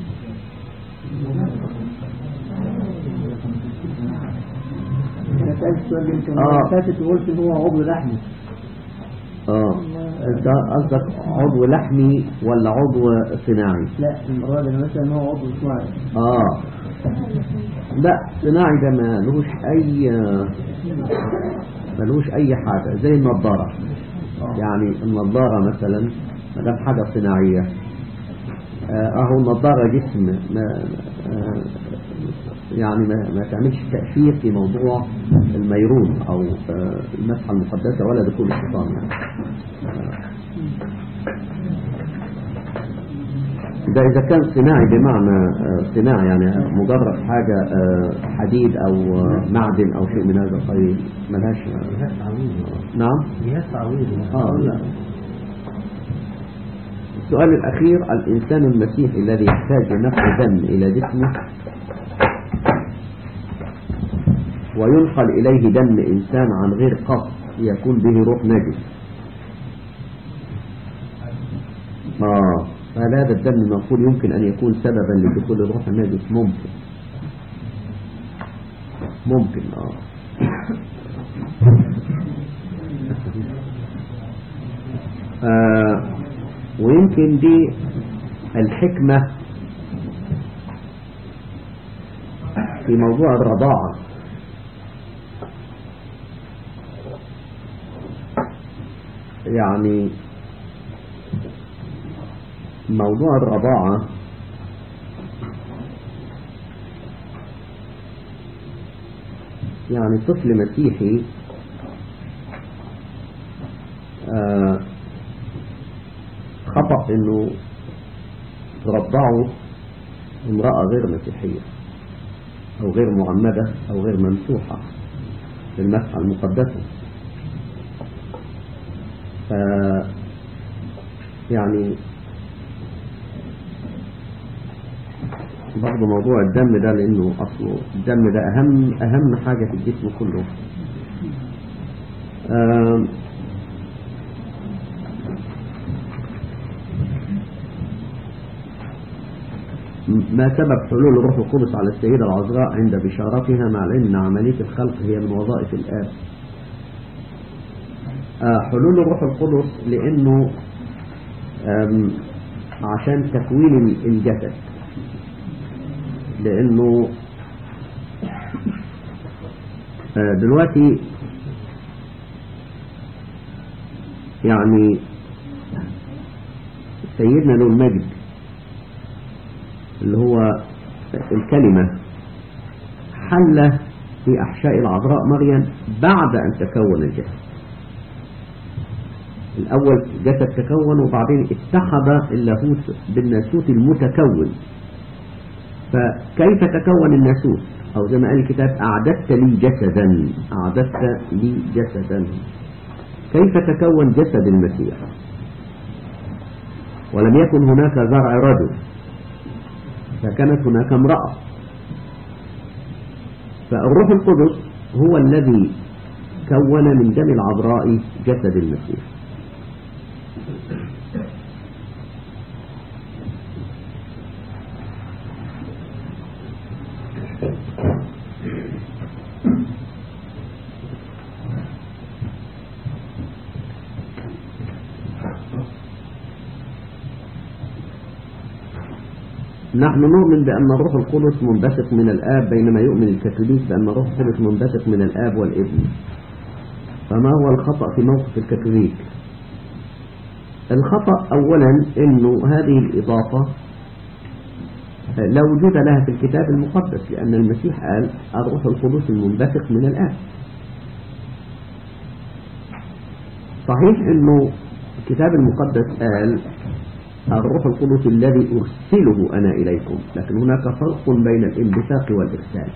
انا سألت السؤال ده يمكن آه. المرة اللي فاتت وقلت ان هو عضو لحمي اه انت قصدك عضو لحمي ولا عضو صناعي لا المرة دي انا مثلا ان هو عضو صناعي اه لا صناعي ده ما لهوش اي ملوش اي حاجة زي النظارة يعني النظارة مثلا ما دام حاجة صناعية آه، اهو النظارة جسم ما آه، يعني ما, ما تعملش تأثير في موضوع الميرون او آه، المسحة المقدسة ولا دخول الشيطان يعني ده إذا كان صناعي بمعنى آه، صناعي يعني مجرد حاجة آه، حديد أو آه، معدن أو شيء من هذا القبيل ملهاش جهاز تعويض نعم جهاز تعويض آه لا السؤال الأخير الإنسان المسيحي الذي يحتاج نقل دم إلى جسمه وينقل إليه دم إنسان عن غير قصد يكون به روح نجس آه فهل هذا الدم المنقول يمكن أن يكون سببا لدخول الروح النجس ممكن ممكن آه آه ويمكن دي الحكمة في موضوع الرضاعة يعني موضوع الرضاعة يعني طفل مسيحي آه خطأ انه ترضعه امرأة غير مسيحية او غير معمدة او غير ممسوحة للمسحة المقدسة ف يعني برضه موضوع الدم ده لانه اصله الدم ده اهم اهم حاجة في الجسم كله آم ما سبب حلول الروح القدس على السيدة العذراء عند بشارتها مع العلم ان عملية الخلق هي من وظائف الآب آه، حلول الروح القدس لأنه آم، عشان تكوين ال- الجسد لأنه آه، دلوقتي يعني سيدنا له المجد اللي هو الكلمة حل في أحشاء العذراء مريم بعد أن تكون الجسد الأول جسد تكون وبعدين اتحد اللاهوت بالناسوت المتكون فكيف تكون الناسوت أو زي ما قال الكتاب أعددت لي جسدا أعددت لي جسدا كيف تكون جسد المسيح ولم يكن هناك زرع رجل فكانت هناك امرأة فالروح القدس هو الذي كون من دم العذراء جسد المسيح نحن نؤمن بأن الروح القدس منبثق من الآب بينما يؤمن الكاثوليك بأن الروح القدس منبثق من الآب والابن فما هو الخطأ في موقف الكاثوليك الخطأ أولا أنه هذه الإضافة لا وجود لها في الكتاب المقدس لأن المسيح قال الروح القدس المنبثق من الآب صحيح أنه الكتاب المقدس قال الروح القدس الذي أرسله أنا إليكم لكن هناك فرق بين الانبثاق والإرسال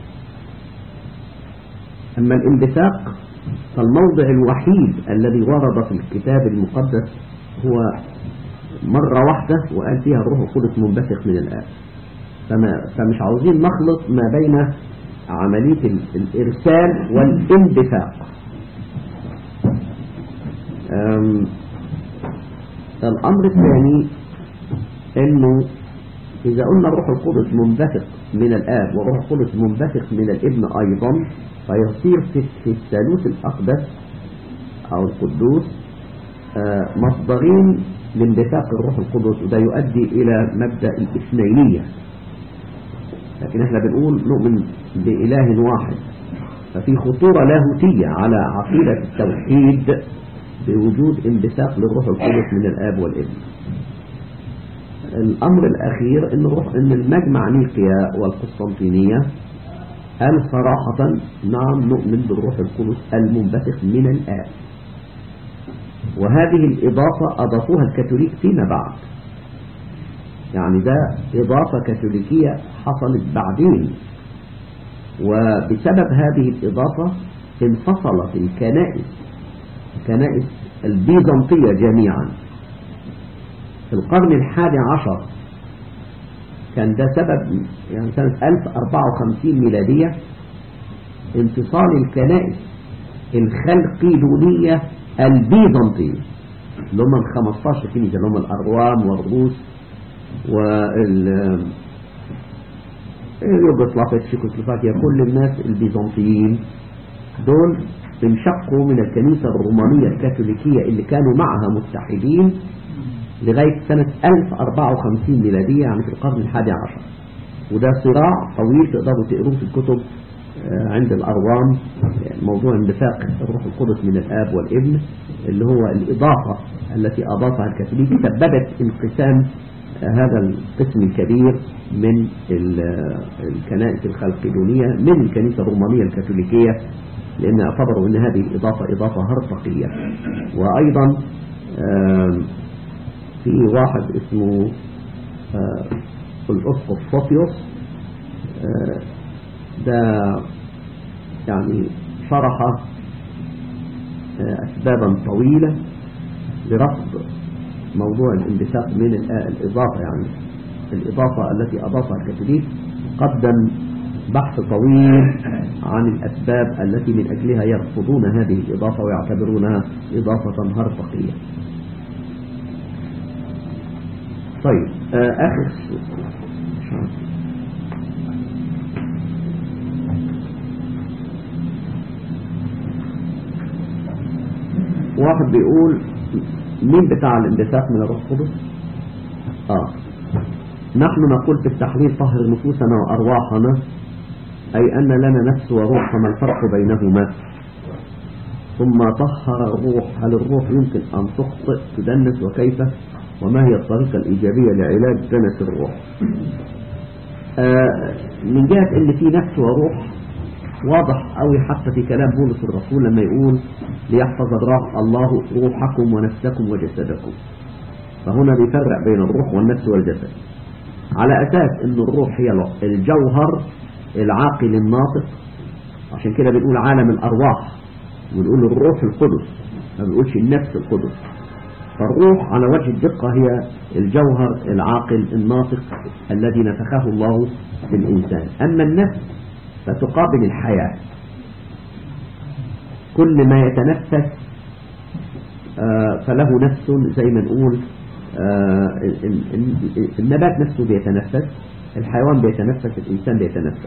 أما الانبثاق فالموضع الوحيد الذي ورد في الكتاب المقدس هو مرة واحدة وقال فيها الروح القدس منبثق من الآب فما فمش عاوزين نخلط ما بين عملية الإرسال والانبثاق الأمر الثاني أنه إذا قلنا الروح القدس منبثق من الآب والروح القدس منبثق من الابن أيضا فيصير في الثالوث الأقدس أو القدوس مصدرين لانبثاق الروح القدس وده يؤدي إلى مبدأ الإثنينية لكن احنا بنقول نؤمن بإله واحد ففي خطورة لاهوتية على عقيدة التوحيد بوجود انبثاق للروح القدس من الآب والابن الأمر الأخير إن, الروح إن المجمع نيقيا والقسطنطينية قال صراحة نعم نؤمن بالروح القدس المنبثق من الآب وهذه الإضافة أضافوها الكاثوليك فيما بعد يعني ده إضافة كاثوليكية حصلت بعدين وبسبب هذه الإضافة انفصلت الكنائس الكنائس البيزنطية جميعا في القرن الحادي عشر كان ده سبب يعني سنة 1054 ميلادية انفصال الكنائس الخلقيدونية البيزنطية اللي هم ال 15 كنيسة اللي هم الأروام والروس وال يوغوسلافيا تشيكوسلوفاكيا كل الناس البيزنطيين دول انشقوا من الكنيسة الرومانية الكاثوليكية اللي كانوا معها متحدين لغاية سنة 1054 ميلادية يعني في القرن الحادي عشر وده صراع طويل تقدروا تقروه في الكتب عند الأروام موضوع انبثاق الروح القدس من الآب والابن اللي هو الإضافة التي أضافها الكاثوليك سببت انقسام هذا القسم الكبير من الكنائس الخلقيدونية من الكنيسة الرومانية الكاثوليكية لأن اعتبروا أن هذه الإضافة إضافة هرطقية وأيضا في واحد اسمه الأسقف فوتيوس ده يعني شرح أسبابا طويلة لرفض موضوع الانبثاق من الإضافة يعني الإضافة التي أضافها الكاثوليك قدم بحث طويل عن الأسباب التي من أجلها يرفضون هذه الإضافة ويعتبرونها إضافة هرطقية طيب آخر واحد بيقول مين بتاع الانبثاق من الروح القدس اه نحن نقول في التحليل طهر نفوسنا وأرواحنا أي أن لنا نفس وروح فما الفرق بينهما ثم طهر الروح هل الروح يمكن أن تخطئ تدنس وكيف وما هي الطريقة الإيجابية لعلاج دنس الروح آه من جهة أن في نفس وروح واضح قوي حتى في كلام بولس الرسول لما يقول ليحفظ الله روحكم ونفسكم وجسدكم فهنا بيفرق بين الروح والنفس والجسد على أساس أن الروح هي الجوهر العاقل الناطق عشان كده بنقول عالم الأرواح ونقول الروح القدس ما بنقولش النفس القدس فالروح على وجه الدقة هي الجوهر العاقل الناطق الذي نفخه الله في الإنسان أما النفس فتقابل الحياة كل ما يتنفس آه فله نفس زي ما نقول آه النبات نفسه بيتنفس الحيوان بيتنفس الإنسان بيتنفس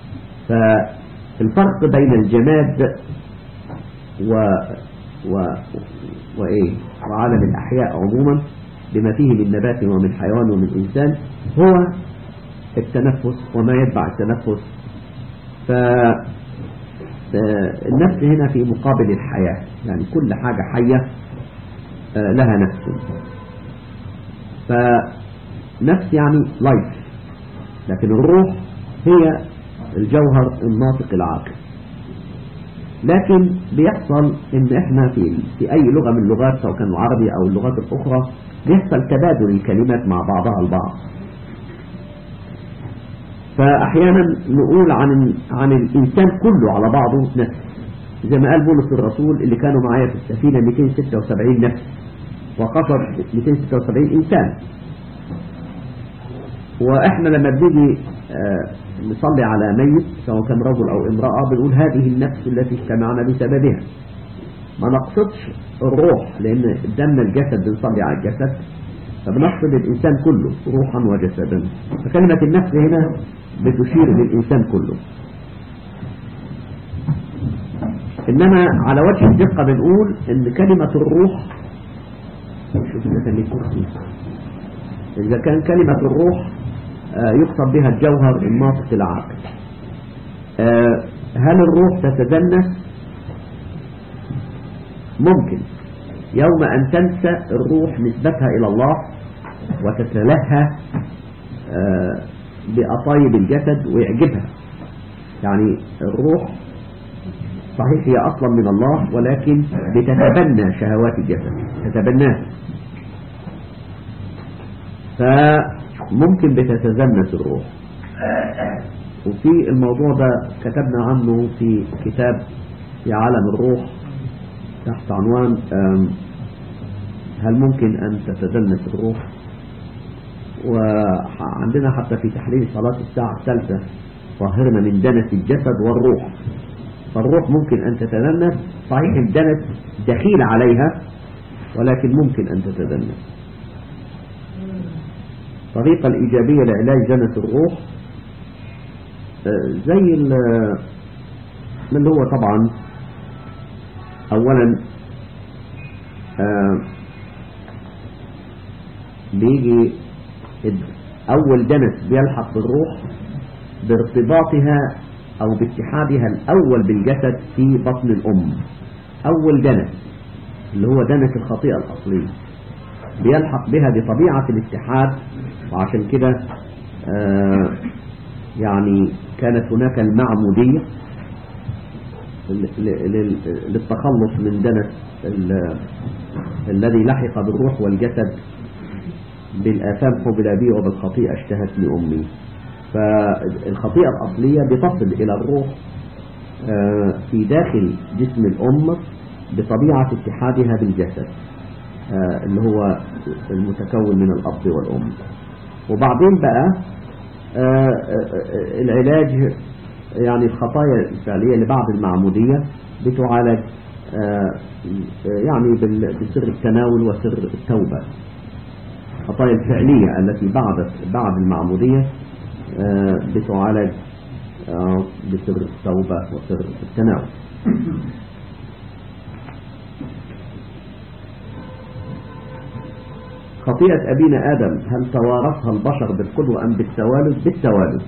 فالفرق بين الجماد و و وإيه وعالم الأحياء عموما بما فيه من نبات ومن حيوان ومن إنسان هو التنفس وما يتبع التنفس فالنفس هنا في مقابل الحياة يعني كل حاجة حية آه، لها نفس فنفس يعني لايف لكن الروح هي الجوهر الناطق العاقل لكن بيحصل ان احنا في في اي لغة من اللغات سواء كان العربي او اللغات الاخرى بيحصل تبادل الكلمات مع بعضها البعض فاحيانا نقول عن عن الانسان كله على بعضه نفس زي ما قال بولس الرسول اللي كانوا معايا في السفينة 276 نفس وقصد 276 انسان واحنا لما بنيجي آه، نصلي على ميت سواء كان رجل او امرأة بنقول هذه النفس التي اجتمعنا بسببها ما نقصدش الروح لان دم الجسد بنصلي على الجسد فبنقصد الانسان كله روحا وجسدا فكلمة النفس هنا بتشير للانسان كله انما على وجه الدقة بنقول ان كلمة الروح شوف ده كان ليه كرسي اذا كان كلمة الروح آه، يقصد بها الجوهر الناطق العاقل آه، هل الروح تتدنس ممكن يوم أن تنسى الروح نسبتها إلى الله وتتلهى آه، بأطايب الجسد ويعجبها يعني الروح صحيح هي أصلا من الله ولكن بتتبنى شهوات الجسد تتبناها فممكن بتتزنس الروح وفي الموضوع ده كتبنا عنه في كتاب في عالم الروح تحت عنوان آم، هل ممكن أن تتدنس الروح وعندنا حتى في تحليل صلاة الساعة الثالثة طهرنا من دنس الجسد والروح فالروح ممكن أن تتدنس صحيح الدنس دخيل عليها ولكن ممكن أن تتدنس الطريقة الإيجابية لعلاج دنس الروح آه، زي ال- اللي هو طبعا أولا آه، بيجي ال- أول دنس بيلحق بالروح بارتباطها أو باتحادها الأول بالجسد في بطن الأم أول دنس اللي هو دنس الخطيئة الأصلية بيلحق بها بطبيعة الاتحاد وعشان كده آه، يعني كانت هناك المعمودية ل- ل- لل- للتخلص من دنس ال- الذي لحق بالروح والجسد بالآثام قبل بي وبالخطيئة اشتهت لأمي فالخطيئة الأصلية بتصل إلى الروح آه، في داخل جسم الأم بطبيعة اتحادها بالجسد آه، اللي هو المتكون من الأب والأم وبعدين بقى آه، آه، العلاج يعني الخطايا الفعلية اللي بعد المعمودية بتعالج آه، يعني بال- بسر التناول وسر التوبة الخطايا الفعلية التي بعد بعد المعمودية آه، بتعالج آه، بسر التوبة وسر التناول خطيئة أبينا آدم هل توارثها البشر بالقدوة أم بالتوالد بالتوالد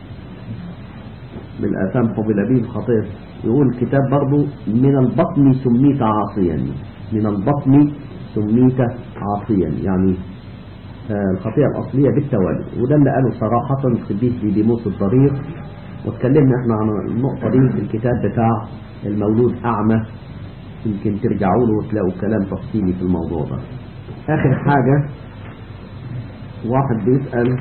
بالآثام قبل به الخطيئة يقول الكتاب برضو من البطن سميت عاصيا من البطن سميت عاصيا يعني آه، الخطيئة الأصلية بالتوالد وده اللي قاله صراحة القديس ديديموس الضرير واتكلمنا احنا عن النقطة دي في الكتاب بتاع المولود أعمى يمكن ترجعوا له وتلاقوا كلام تفصيلي في الموضوع ده آخر حاجة واحد بيسأل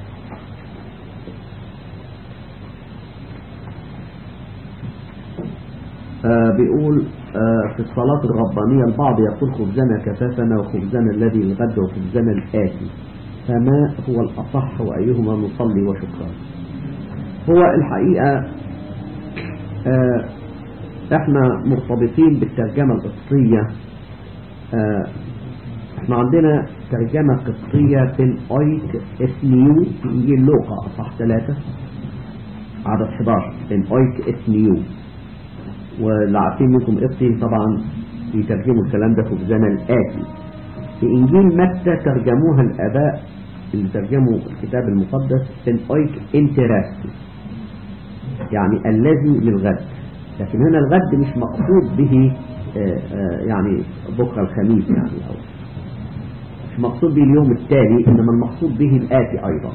آه بيقول آه في الصلاة الربانية البعض يقول خبزنا كفافنا وخبزنا الذي الغد وخبزنا الآتي فما هو الأصح وأيهما نصلي وشكرا هو الحقيقة آه احنا مرتبطين بالترجمة القبطية آه احنا عندنا ترجمة قبطية في الاويك اثنيو في انجيل لوقا اصح ثلاثة عدد 11 الاويك اثنيو واللي عارفين منكم قبطي طبعا بيترجموا الكلام ده في خبزنا الآتي في انجيل متى ترجموها الاباء اللي ترجموا الكتاب المقدس اويك انتراست يعني الذي للغد لكن هنا الغد مش مقصود به آه، آه، يعني بكرة الخميس يعني أو مش مقصود به اليوم التالي إنما المقصود به الآتي أيضا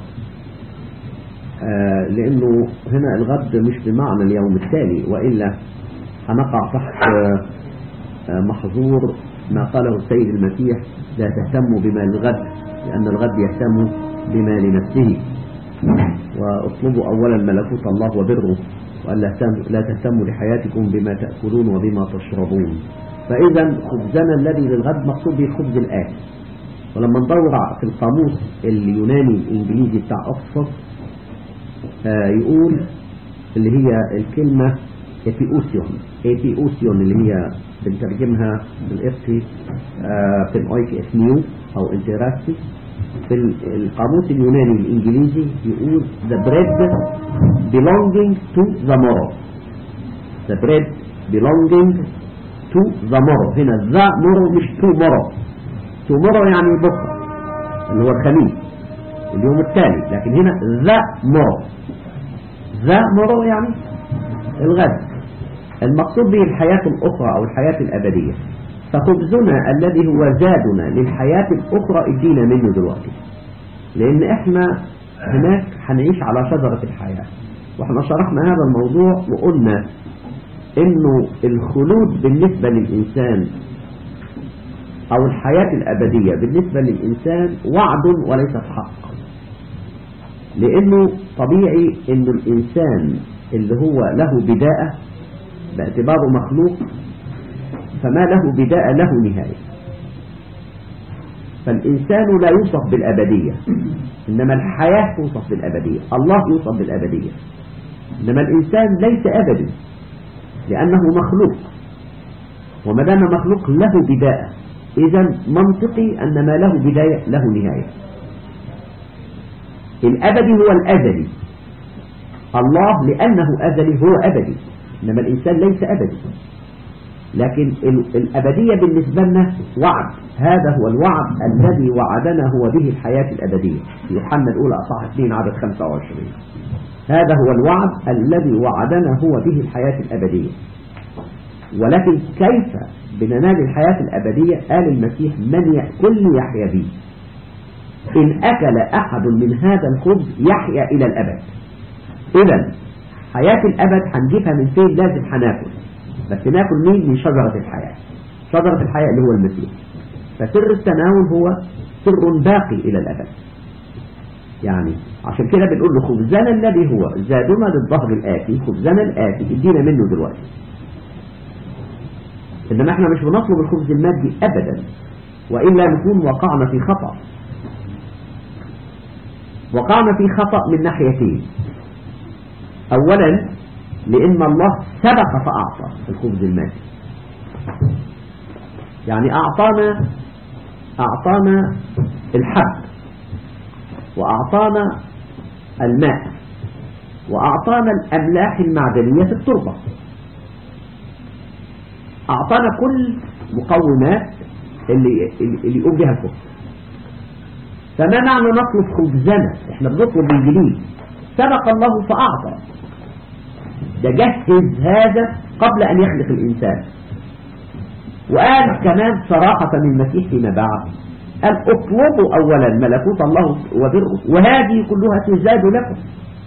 آه، لأنه هنا الغد مش بمعنى اليوم التالي وإلا هنقع تحت آه، آه، محظور ما قاله السيد المسيح لا تهتموا بما للغد لأن الغد يهتم بما لنفسه واطلبوا أولا ملكوت الله وبره وأن لا تهتم- لا تهتموا لحياتكم بما تأكلون وبما تشربون فإذا خبزنا الذي للغد مقصود به الخبز الآتي ولما ندور في القاموس اليوناني الإنجليزي بتاع أوكسفورد آه، يقول اللي هي الكلمة ابيوسيون ابيوسيون اللي هي بنترجمها بالإفتي آه، في الأويك اسميو أو انتراستي في ال- القاموس اليوناني الإنجليزي يقول the bread belonging to the morrow the bread belonging to the morrow هنا the morrow مش tomorrow tomorrow يعني بكرة اللي هو الخميس اليوم التالي لكن هنا the morrow ذا مرو يعني الغد المقصود به الحياة الأخرى أو الحياة الأبدية فخبزنا الذي هو زادنا للحياة الأخرى ادينا منه دلوقتي لأن إحنا هناك هنعيش على شجرة الحياة وإحنا شرحنا هذا الموضوع وقلنا إنه الخلود بالنسبة للإنسان أو الحياة الأبدية بالنسبة للإنسان وعد وليس حق لأنه طبيعي أن الإنسان اللي هو له بداءة باعتباره مخلوق فما له بداءة له نهاية فالإنسان لا يوصف بالأبدية إنما الحياة توصف بالأبدية الله يوصف بالأبدية إنما الإنسان ليس أبدي لأنه مخلوق وما دام مخلوق له بداءة إذا منطقي أن ما له بداية له نهاية الأبدي هو الأزلي الله لأنه أزلي هو أبدي إنما الإنسان ليس أبدي لكن ال- الأبدية بالنسبة لنا وعد هذا هو الوعد الذي وعدنا هو به الحياة الأبدية في يوحنا الأولى أصحاح 2 عدد 25 هذا هو الوعد الذي وعدنا هو به الحياة الأبدية ولكن كيف بننال الحياة الأبدية قال المسيح من يأكلني يحيا بي إن أكل أحد من هذا الخبز يحيا إلى الأبد إذا حياة الأبد هنجيبها من فين لازم هناكل بس ناكل مين من شجرة الحياة شجرة الحياة اللي هو المسيح فسر التناول هو سر باقي إلى الأبد يعني عشان كده بنقول له خبزنا الذي هو زادنا للظهر الآتي خبزنا الآتي ادينا منه دلوقتي إنما احنا مش بنطلب الخبز المادي أبدا وإلا نكون وقعنا في خطأ وقعنا في خطأ من ناحيتين أولا لأن الله سبق فأعطى الخبز المادي يعني أعطانا أعطانا الحب وأعطانا الماء وأعطانا الأملاح المعدنية في التربة أعطانا كل مقومات اللي, اللي يقوم بها الخبز فما معنى نطلب خبزنا احنا بنطلب الجليل سبق الله فأعطى ده جهز هذا قبل أن يخلق الإنسان وقال كمان صراحة من المسيح فيما بعد قال اطلبوا أولا ملكوت الله وبره وهذه كلها تزاد لكم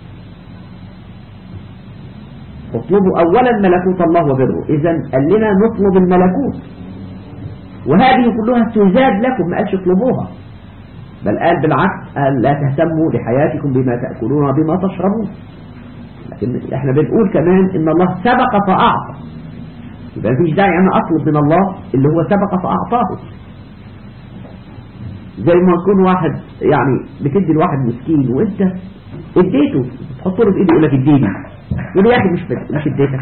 اطلبوا أولا ملكوت الله وبره إذا قال لنا نطلب الملكوت وهذه كلها تزاد لكم ما قالش اطلبوها بل قال بالعكس قال لا تهتموا لحياتكم بما تأكلون وبما تشربون لكن احنا بنقول كمان ان الله سبق فأعطى يبقى مفيش داعي انا اطلب من الله اللي هو سبق فأعطاه زي ما يكون واحد يعني بتدي لواحد مسكين وانت اديته تحط له في ايده يقول لك اديني يقول له يا اخي مش مش اديتك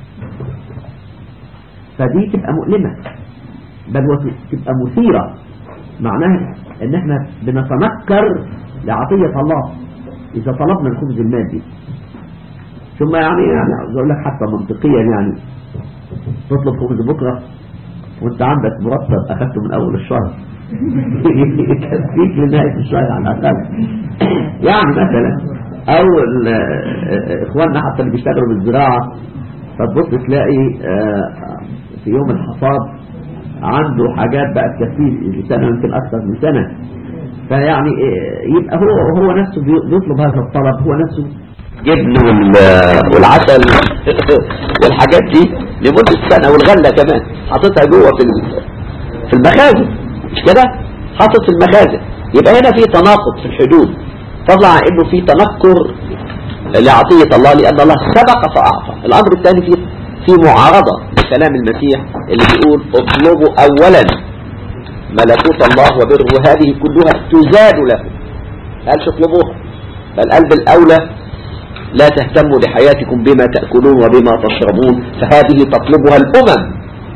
فدي تبقى مؤلمة بل وتبقى مثيرة معناها ان احنا بنتنكر لعطية الله اذا طلبنا الخبز المادي ثم يعني يعني عاوز اقول لك حتى منطقيا يعني تطلب خبز بكره وانت عندك مرتب اخذته من اول الشهر يكفيك لنهاية الشهر على الأقل يعني مثلا أو ال- آه، إخواننا حتى اللي بيشتغلوا بالزراعة فتبص تلاقي آه، في يوم الحصاد عنده حاجات بقى تكفيه لسنة يمكن أكثر من سنة فيعني آه، يبقى هو هو نفسه بي- بيطلب هذا الطلب هو نفسه جبن وال- والعسل والحاجات دي لمدة سنة والغلة كمان حاططها جوه في ال- في المخازن مش كده حاطط في المخازن يبقى هنا في تناقض في الحدود فضلا عن انه في تنكر لعطية الله لان الله سبق فاعطى الامر الثاني في في معارضة لكلام المسيح اللي بيقول اطلبوا اولا ملكوت الله وبره هذه كلها تزاد لكم قالش اطلبوها بل قال بالاولى لا تهتموا لحياتكم بما تأكلون وبما تشربون فهذه تطلبها الأمم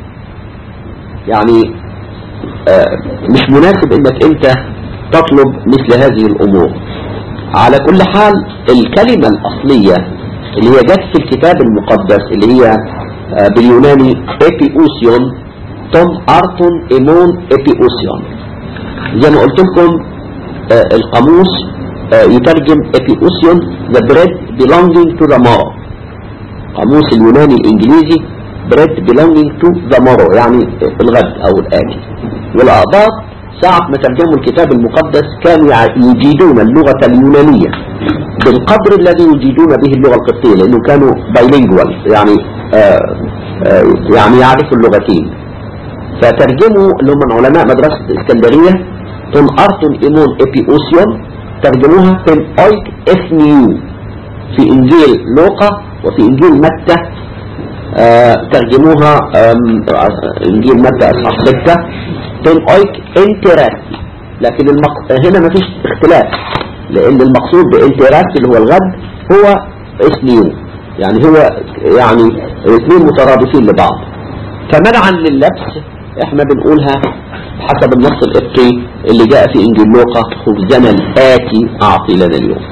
يعني آه، مش مناسب انك انت تطلب مثل هذه الأمور على كل حال الكلمة الأصلية اللي هي جت في الكتاب المقدس اللي هي آه، باليوناني ايبيوسيون توم ارتون ايمون ايبيوسيون زي ما قلت لكم آه، القاموس آه، يترجم ايبيوسيون the bread belonging to the morrow قاموس اليوناني الانجليزي bread belonging to the morrow يعني الغد او الاكل والاقباط ساعة ما ترجموا الكتاب المقدس كانوا يع- يجيدون اللغة اليونانية بالقدر الذي يجيدون به اللغة القبطية لانه كانوا بايلينجوال يعني آه آه يعني يعرفوا اللغتين فترجموا اللي هم من علماء مدرسة الاسكندرية تون ارتون ايمون ابيوسيون ترجموها تن اويك اثنيو في انجيل لوقا وفي انجيل متى آه ترجموها آم، آه، انجيل متى اصحاح 6 تن اويك انتراسي لكن المق... هنا مفيش اختلاف لان المقصود بانتراسي اللي هو الغد هو اثنيو يعني هو يعني الاثنين مترادفين لبعض فمنعا لللبس احنا بنقولها حسب النص القبطي اللي جاء في انجيل لوقا خبزنا الاتي اعطي لنا اليوم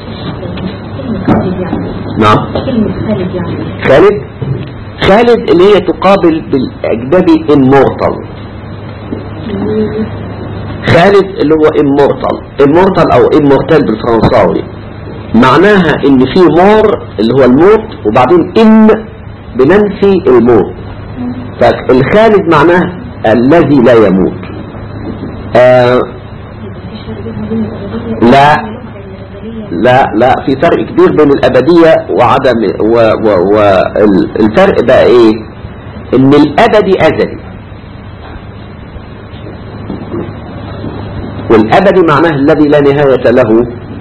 نعم كلمة خالد يعني خالد خالد اللي هي تقابل بالاجنبي immortal خالد اللي هو immortal immortal او immortal بالفرنساوي معناها ان في مور اللي هو الموت وبعدين ان بننفي الموت فالخالد معناه الذي لا يموت آه لا لا لا في فرق كبير بين الأبدية وعدم والفرق بقى ايه ان الأبدي أزلي والأبدي معناه الذي لا نهاية له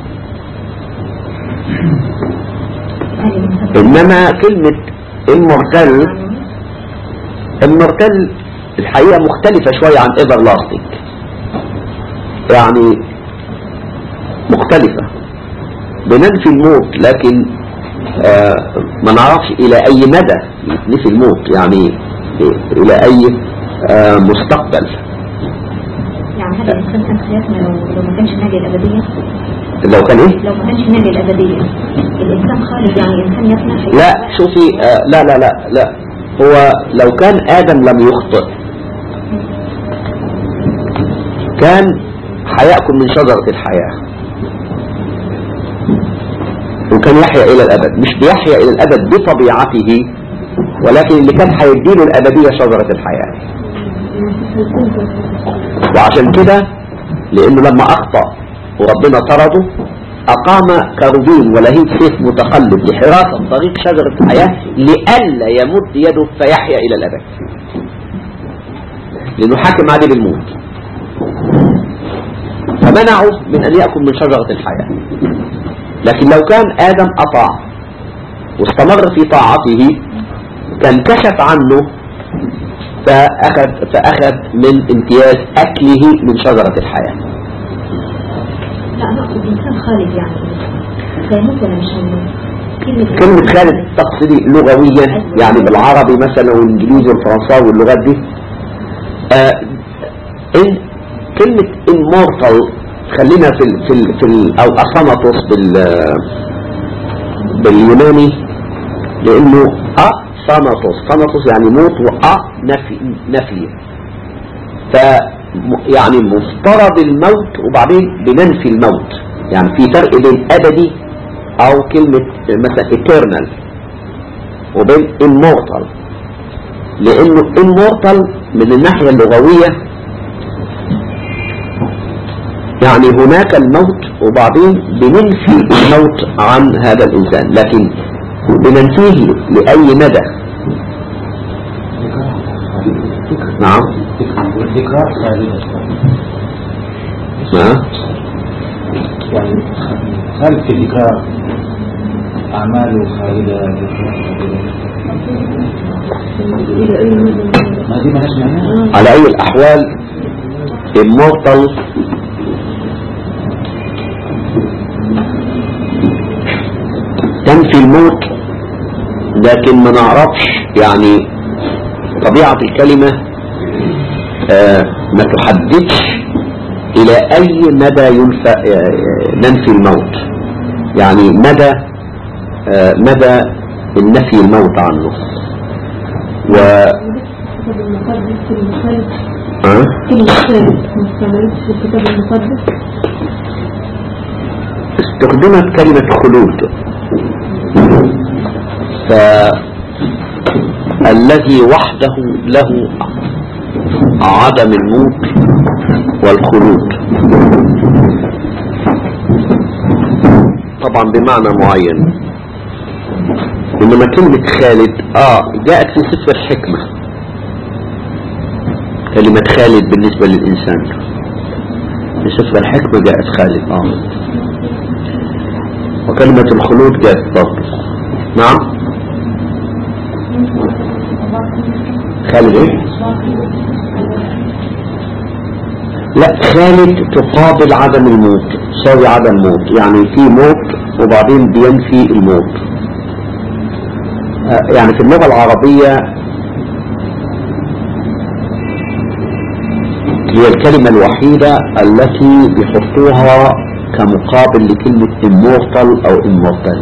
إنما كلمة immortal immortal الحقيقة مختلفة شوية عن everlasting يعني مختلفة بننفي الموت لكن آه ما نعرفش الى اي مدى نفي الموت يعني الى اي آه مستقبل يعني هذا الإنسان كان خياتنا لو لو ما كانش ناجي الأبدية لو كان ايه لو ما كانش ناجي الأبدية الإنسان خالد يعني إنسان يفنى لا شوفي آه لا لا لا لا هو لو كان ادم لم يخطئ كان هيأكل من شجرة الحياة وكان يحيا إلى الأبد مش بيحيا إلى الأبد بطبيعته ولكن اللي كان هيديله الأبدية شجرة الحياة وعشان كده لأنه لما أخطأ وربنا طرده أقام كروبين ولهيب سيف متقلب لحراسة طريق شجرة الحياة لئلا يمد يده فيحيا إلى الأبد لأنه حاكم عليه بالموت فمنعه من أن يأكل من شجرة الحياة لكن لو كان آدم أطاع واستمر في طاعته كان كشف عنه فأخذ, فأخذ من امتياز أكله من شجرة الحياة لا نقصد إنسان خالد يعني هيموت ولا مش هيموت كلمة كلمة خالد تقصدي لغويا يعني بالعربي مثلا والانجليزي والفرنساوي واللغات دي آه إن كلمة immortal خلينا في ال في ال في ال او اصنطس بال باليوناني لانه اصنطس صنطس يعني موت وأ نفي نفي ف م- يعني مفترض الموت وبعدين بننفي الموت يعني في فرق بين أبدي أو كلمة مثلا eternal وبين immortal لأنه immortal من الناحية اللغوية يعني هناك الموت وبعدين بننفي الموت عن هذا الإنسان لكن بننفيه لأي مدى نعم والذكرى خالدة نعم يعني هل في الذكرى أعمال خالدة ذكرى خالدة إلى أي مدى ما دي ما نسمعناها على أي الأحوال immortal تنفي الموت لكن ما نعرفش يعني طبيعة الكلمة آه، ما تحددش إلى أي مدى ينفى آه، ننفي الموت يعني مدى آه، مدى النفي الموت عنه و الكتاب المقدس كلمة خالد آه؟ كلمة خالد ما استعملتش في الكتاب المقدس استخدمت كلمة خلود فالذي وحده له عدم الموت والخلود طبعا بمعنى معين انما كلمة خالد اه جاءت في سفر الحكمة كلمة خالد بالنسبة للإنسان في سفر الحكمة جاءت خالد اه وكلمة الخلود جاءت برضه نعم خالد ايه لا خالد تقابل عدم الموت تساوي عدم موت يعني في موت وبعدين بينفي الموت آه، يعني في اللغة العربية هي الكلمة الوحيدة التي بيحطوها كمقابل لكلمة immortal أو immortal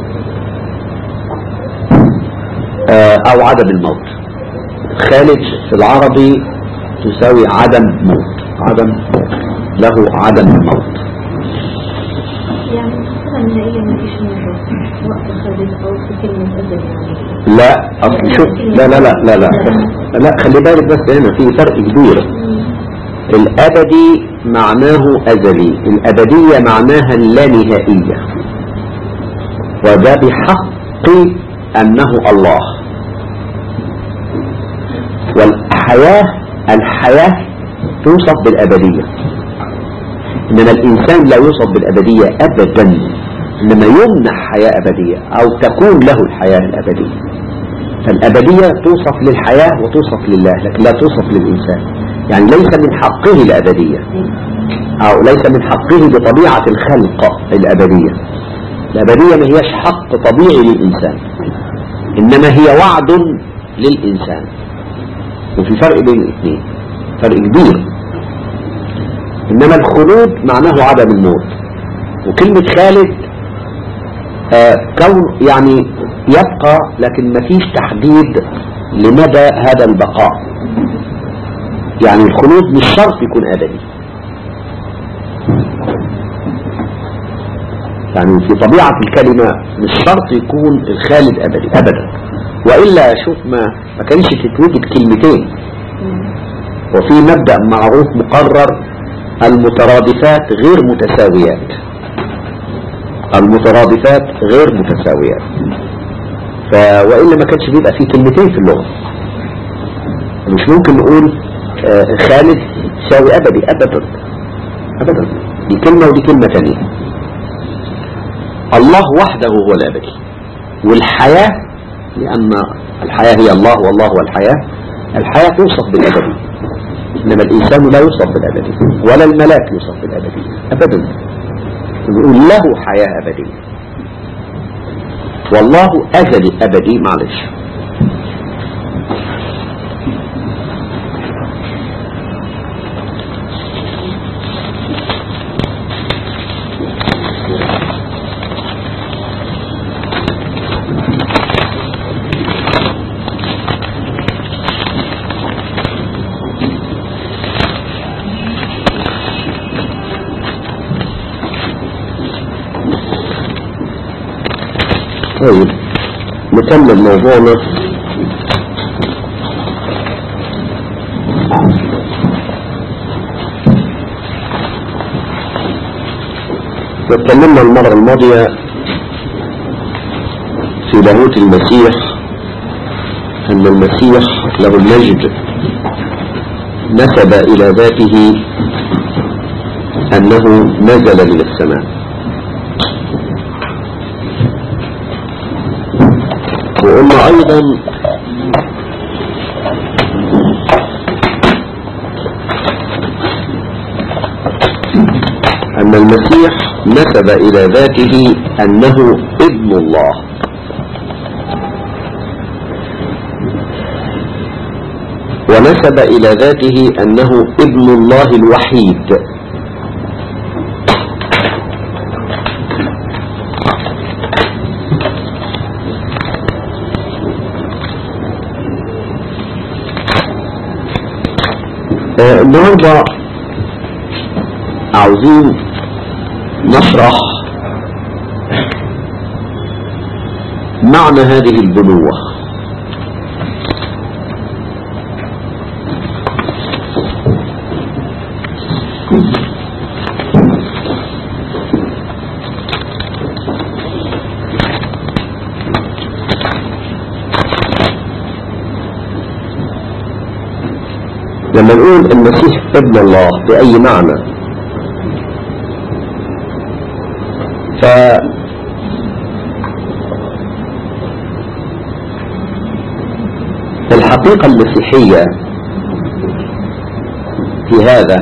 آه، أو عدم الموت خالد في العربي تساوي عدم موت عدم موت له عدم الموت يعني الصورة النهائية ما فيش موت وقت خالد أو في كلمة أبد يعني لا أصل شوف لا لا لا لا لا بس لا خلي بالك بس هنا في فرق كبير الأبدي معناه أزلي الأبدية معناها اللانهائية وده بحق أنه الله والحياة الحياة توصف بالأبدية إنما الإنسان لا يوصف بالأبدية أبدا إنما يمنح حياة أبدية أو تكون له الحياة الأبدية فالأبدية توصف للحياة وتوصف لله لكن لا توصف للإنسان يعني ليس من حقه الأبدية أو ليس من حقه بطبيعة الخلق الأبدية الأبدية ما هيش حق طبيعي للإنسان إنما هي وعد للإنسان وفي فرق بين الاثنين فرق كبير إنما الخلود معناه عدم الموت وكلمة خالد آه كون يعني يبقى لكن ما فيش تحديد لمدى هذا البقاء يعني الخلود مش شرط يكون أبدي يعني في طبيعة الكلمة مش شرط يكون الخالد أبدي أبدا وإلا شوف ما ما كانش تتوجد كلمتين وفي مبدأ معروف مقرر المترادفات غير متساويات المترادفات غير متساويات ف... وإلا ما كانش بيبقى في كلمتين في اللغة مش ممكن نقول آه، خالد تساوي أبدي أبدا أبدا دي كلمة ودي كلمة ثانية الله وحده هو الأبدي والحياة لأن الحياة هي الله والله هو الحياة الحياة توصف بالأبدي إنما الإنسان لا يوصف بالأبدي ولا الملاك يوصف بالأبدي أبدا نقول له حياة أبدية والله أزلي أبدي معلش طيب نكمل موضوعنا واتكلمنا المرة الماضية في لاهوت المسيح أن المسيح له المجد نسب إلى ذاته أنه نزل من السماء وقلنا أيضا أن المسيح نسب إلى ذاته أنه ابن الله ونسب إلى ذاته أنه ابن الله الوحيد آه، النهارده عاوزين نشرح معنى هذه البنوة لما نقول المسيح ابن الله بأي معنى ف الحقيقة المسيحية في هذا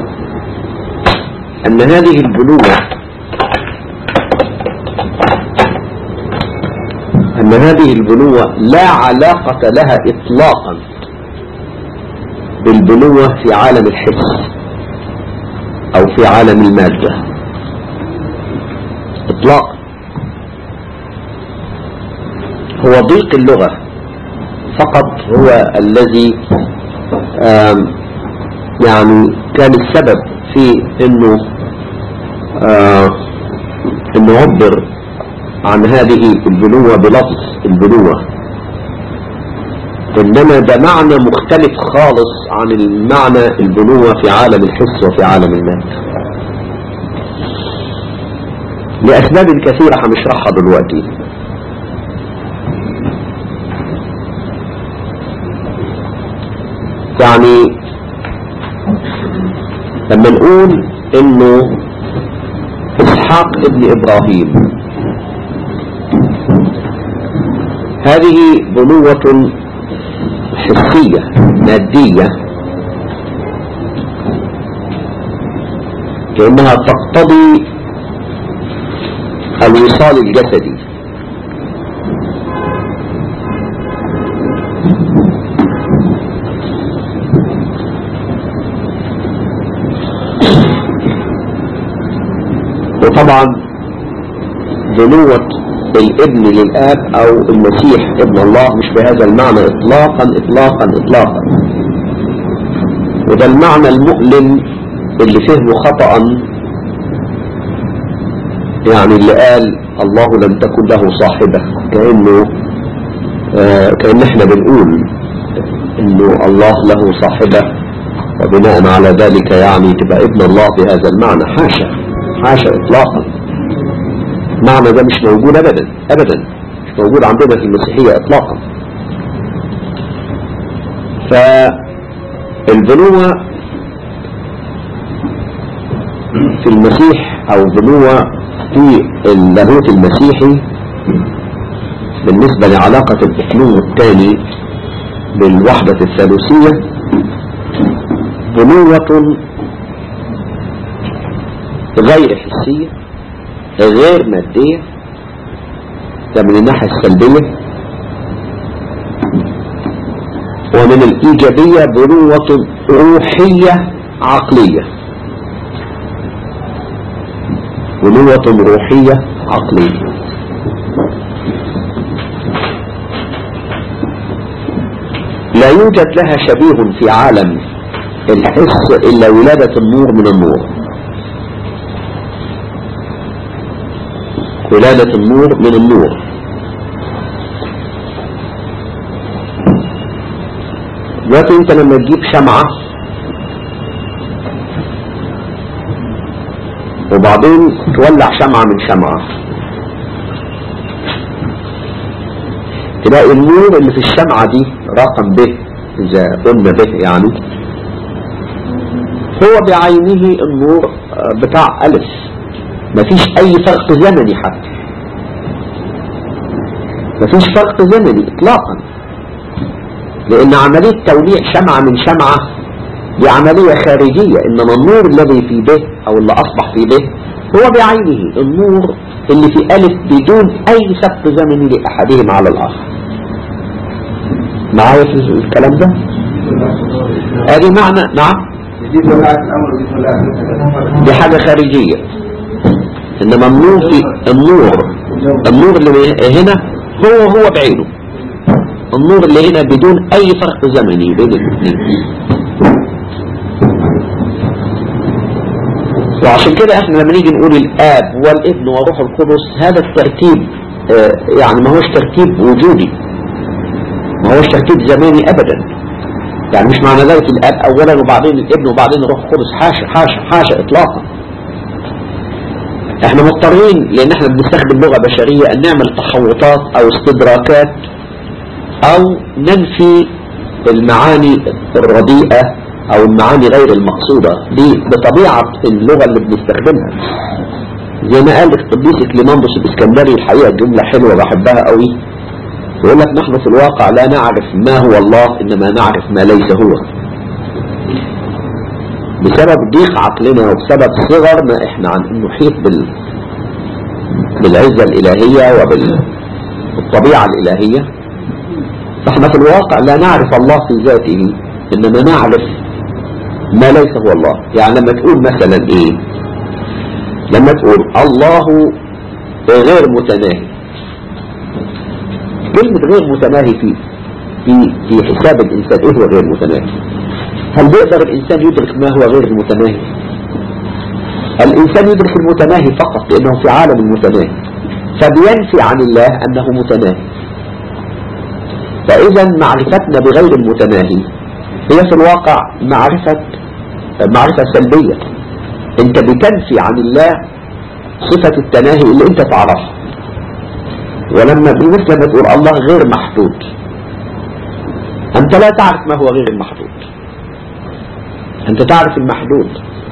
أن هذه البنوة أن هذه البنوة لا علاقة لها إطلاقا بالبنوة في عالم الحس أو في عالم المادة إطلاقا هو ضيق اللغة فقط هو الذي آم يعني كان السبب في انه آه انه عبر عن هذه البنوة بلفظ البنوة انما ده معنى مختلف خالص عن المعنى البنوة في عالم الحس وفي عالم المادة لأسباب كثيرة هنشرحها دلوقتي يعني لما نقول انه اسحاق ابن ابراهيم هذه بنوة حسية مادية كأنها تقتضي الوصال الجسدي وطبعا بنوة الابن للآب أو المسيح ابن الله مش بهذا المعنى إطلاقا إطلاقا إطلاقا وده المعنى المؤلم اللي فهمه خطأ يعني اللي قال الله لم تكن له صاحبة كأنه آه كأن احنا بنقول انه الله له صاحبة وبناء على ذلك يعني تبقى ابن الله بهذا المعنى حاشا حاشا اطلاقا معنى ده مش موجود ابدا ابدا مش موجود عندنا في المسيحية اطلاقا فالبنوة في المسيح او بنوة في اللاهوت المسيحي بالنسبة لعلاقة الإكلوم الثاني بالوحدة الثالوثية بنوة غير حسية غير مادية ده من الناحية السلبية ومن الإيجابية بنوة روحية عقلية بنوة روحية عقلية لا يوجد لها شبيه في عالم الحس إلا ولادة النور من النور ولادة النور من النور دلوقتي انت لما تجيب شمعة وبعدين تولع شمعة من شمعة تلاقي النور اللي في الشمعة دي رقم ب إذا قلنا به يعني هو بعينه النور آه، بتاع ألف مفيش أي فرق زمني حتى مفيش فرق زمني إطلاقا لأن عملية توليع شمعة من شمعة دي عملية خارجية إنما النور الذي في به أو اللي أصبح في به هو بعينه النور اللي في ألف بدون أي فرق زمني لأحدهم على الآخر معايا في الكلام ده؟ ادي معنى نعم دي حاجة خارجية انما النور في النور النور اللي هنا هو هو بعينه النور اللي هنا بدون اي فرق زمني بين الاثنين وعشان كده احنا لما نيجي نقول الاب والابن وروح القدس هذا الترتيب آه، يعني ما هوش ترتيب وجودي ما هوش ترتيب زماني ابدا يعني مش معنى ذلك الاب اولا وبعدين الابن وبعدين الروح القدس حاشا حاشا حاشا اطلاقا احنا مضطرين لان احنا بنستخدم لغة بشرية ان نعمل تحوطات او استدراكات او ننفي المعاني الرديئة او المعاني غير المقصودة دي بطبيعة اللغة اللي بنستخدمها زي ما قال القديس كليماندوس الاسكندري الحقيقة جملة حلوة بحبها قوي يقول لك نحن في الواقع لا نعرف ما هو الله انما نعرف ما ليس هو بسبب ضيق عقلنا وبسبب صغرنا احنا عن ان نحيط بال بالعزة الالهية وبالطبيعة الالهية فاحنا في الواقع لا نعرف الله في ذاته انما نعرف ما ليس هو الله يعني لما تقول مثلا ايه لما تقول الله غير متناهي كلمة غير متناهي في في في حساب الإنسان إيه هو غير متناهي هل بيقدر الإنسان يدرك ما هو غير المتناهي الإنسان يدرك المتناهي فقط لأنه في عالم المتناهي فبينفي عن الله أنه متناهي فإذا معرفتنا بغير المتناهي هي في الواقع معرفة معرفة سلبية انت بتنفي عن الله صفة التناهي اللي انت تعرفها ولما بمثل ما تقول الله غير محدود انت لا تعرف ما هو غير المحدود انت تعرف المحدود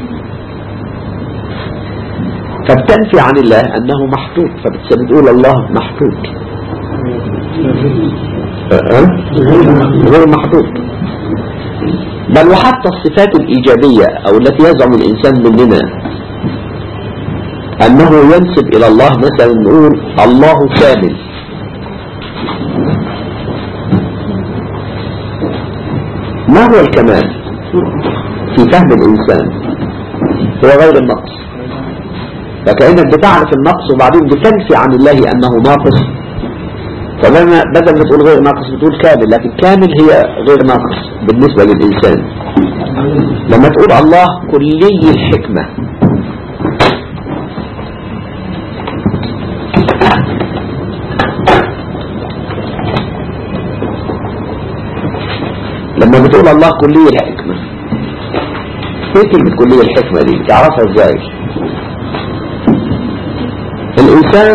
فبتنفي عن الله انه محدود فبتقول الله محدود أه؟ غير محدود بل وحتى الصفات الإيجابية أو التي يزعم الإنسان مننا أنه ينسب إلى الله مثلا نقول الله كامل ما هو الكمال في فهم الإنسان هو غير النقص فكأنك بتعرف النقص وبعدين بتنفي عن الله أنه ناقص فلما بدل ما تقول غير ناقص بتقول كامل لكن كامل هي غير ناقص بالنسبة للإنسان لما تقول الله كلي الحكمة لما بتقول الله كلي الحكمة ايه كلمة كلي الحكمة دي تعرفها ازاي الإنسان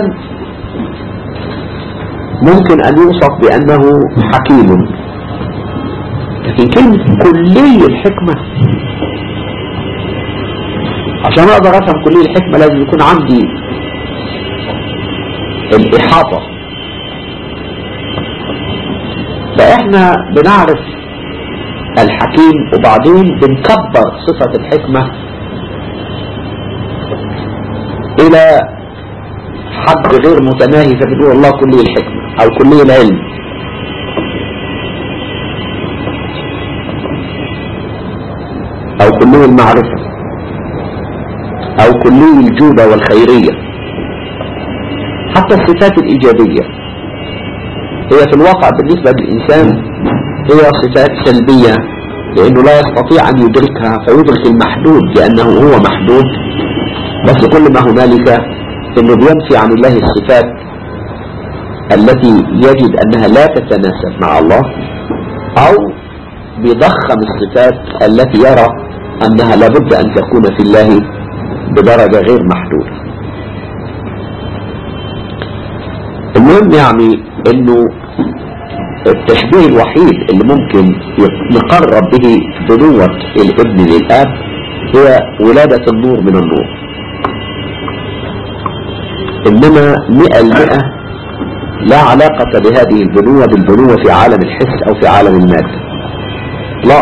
ممكن أن يوصف بأنه حكيم لكن كلمة كلي الحكمة عشان أقدر أفهم كلي الحكمة لازم يكون عندي الإحاطة فإحنا بنعرف الحكيم وبعدين بنكبر صفة الحكمة إلى حد غير متناهي فبنقول الله كلي الحكمة أو كلي العلم أو كلي المعرفة أو كلي الجودة والخيرية حتى الصفات الإيجابية هي في الواقع بالنسبة للإنسان هي صفات سلبية لأنه لا يستطيع أن يدركها فيدرك المحدود لأنه هو محدود بس كل ما هنالك انه بينفي عن الله الصفات التي يجد انها لا تتناسب مع الله او بيضخم الصفات التي يرى أنها لابد أن تكون في الله بدرجة غير محدودة المهم يعني انه التشبيه الوحيد اللي ممكن نقرب به بنوة الابن للاب هي ولادة النور من النور انما مئة المئة لا علاقة لهذه البنوة بالبنوة في عالم الحس او في عالم المادة لا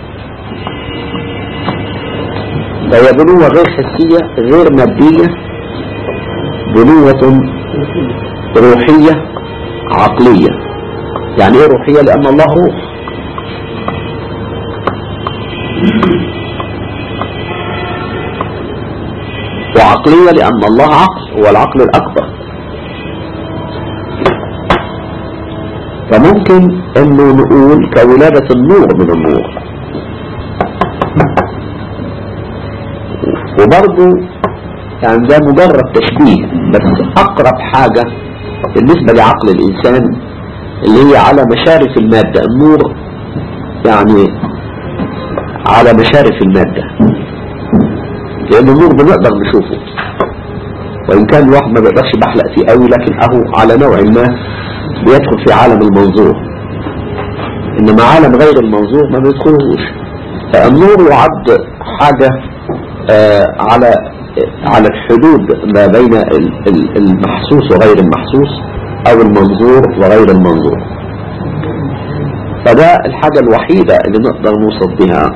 فهي بنوة غير حسية غير مادية بنوة روحية عقلية يعني ايه روحية لان الله روح وعقلية لان الله عقل هو العقل الاكبر فممكن انه نقول كولادة النور من النور وبرضه يعني ده مجرد تشبيه بس اقرب حاجة بالنسبة لعقل الانسان اللي هي على مشارف المادة النور يعني على مشارف المادة لان النور بنقدر نشوفه وان كان الواحد ما بيقدرش بحلق فيه قوي لكن اهو على نوع ما بيدخل في عالم المنظور انما عالم غير المنظور ما بيدخلهوش فالنور يعد حاجة آه على على الحدود ما بين ال- ال- المحسوس وغير المحسوس او المنظور وغير المنظور فده الحاجة الوحيدة اللي نقدر نوصف بها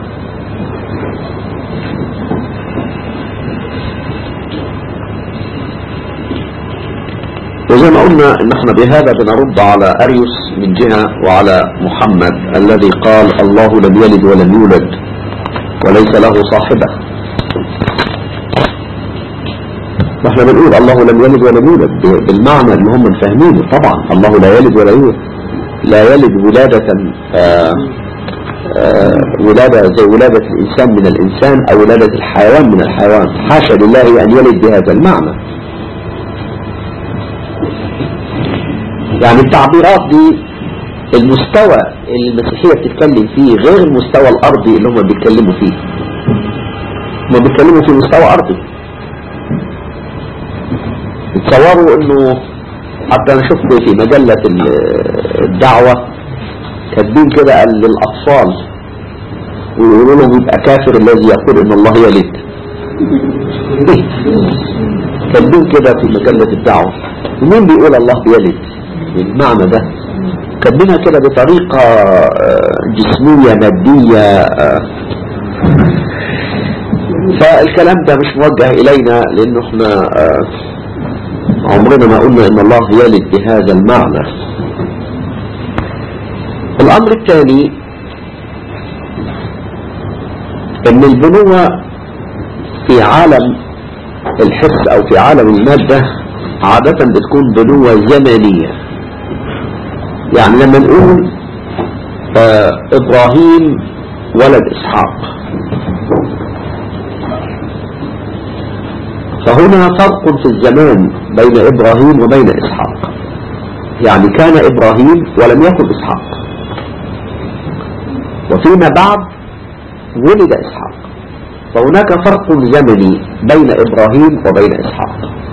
وزي ما قلنا ان احنا بهذا بنرد على اريوس من جهة وعلى محمد الذي قال الله لم يلد ولم يولد وليس له صاحبة واحنا بنقول الله لم يلد ولم يولد ب- بالمعنى اللي هم فاهمينه طبعا الله لا يلد ولا يولد لا يلد ولادة آه آه ولادة زي ولادة الإنسان من الإنسان أو ولادة الحيوان من الحيوان حاشا لله أن يلد بهذا المعنى يعني التعبيرات دي المستوى اللي المسيحية بتتكلم فيه غير المستوى الأرضي اللي هم بيتكلموا فيه هم بيتكلموا في مستوى أرضي تصوروا انه حتى انا شفت في مجلة ال- الدعوة كاتبين كده قال للأطفال ويقولوا لهم يبقى كافر الذي يقول ان الله يلد كاتبين كده في مجلة الدعوة ومين بيقول الله بيلد بالمعنى ده كاتبينها كده بطريقة آه، جسمية مادية آه، فالكلام ده مش موجه إلينا لأنه احنا آه، عمرنا ما قلنا ان الله يلد بهذا المعنى الامر الثاني ان البنوة في عالم الحس او في عالم المادة عادة بتكون بنوة زمنية يعني لما نقول آه ابراهيم ولد اسحاق فهنا فرق في الزمان بين إبراهيم وبين إسحاق يعني كان إبراهيم ولم يكن إسحاق وفيما بعد ولد إسحاق فهناك فرق زمني بين إبراهيم وبين إسحاق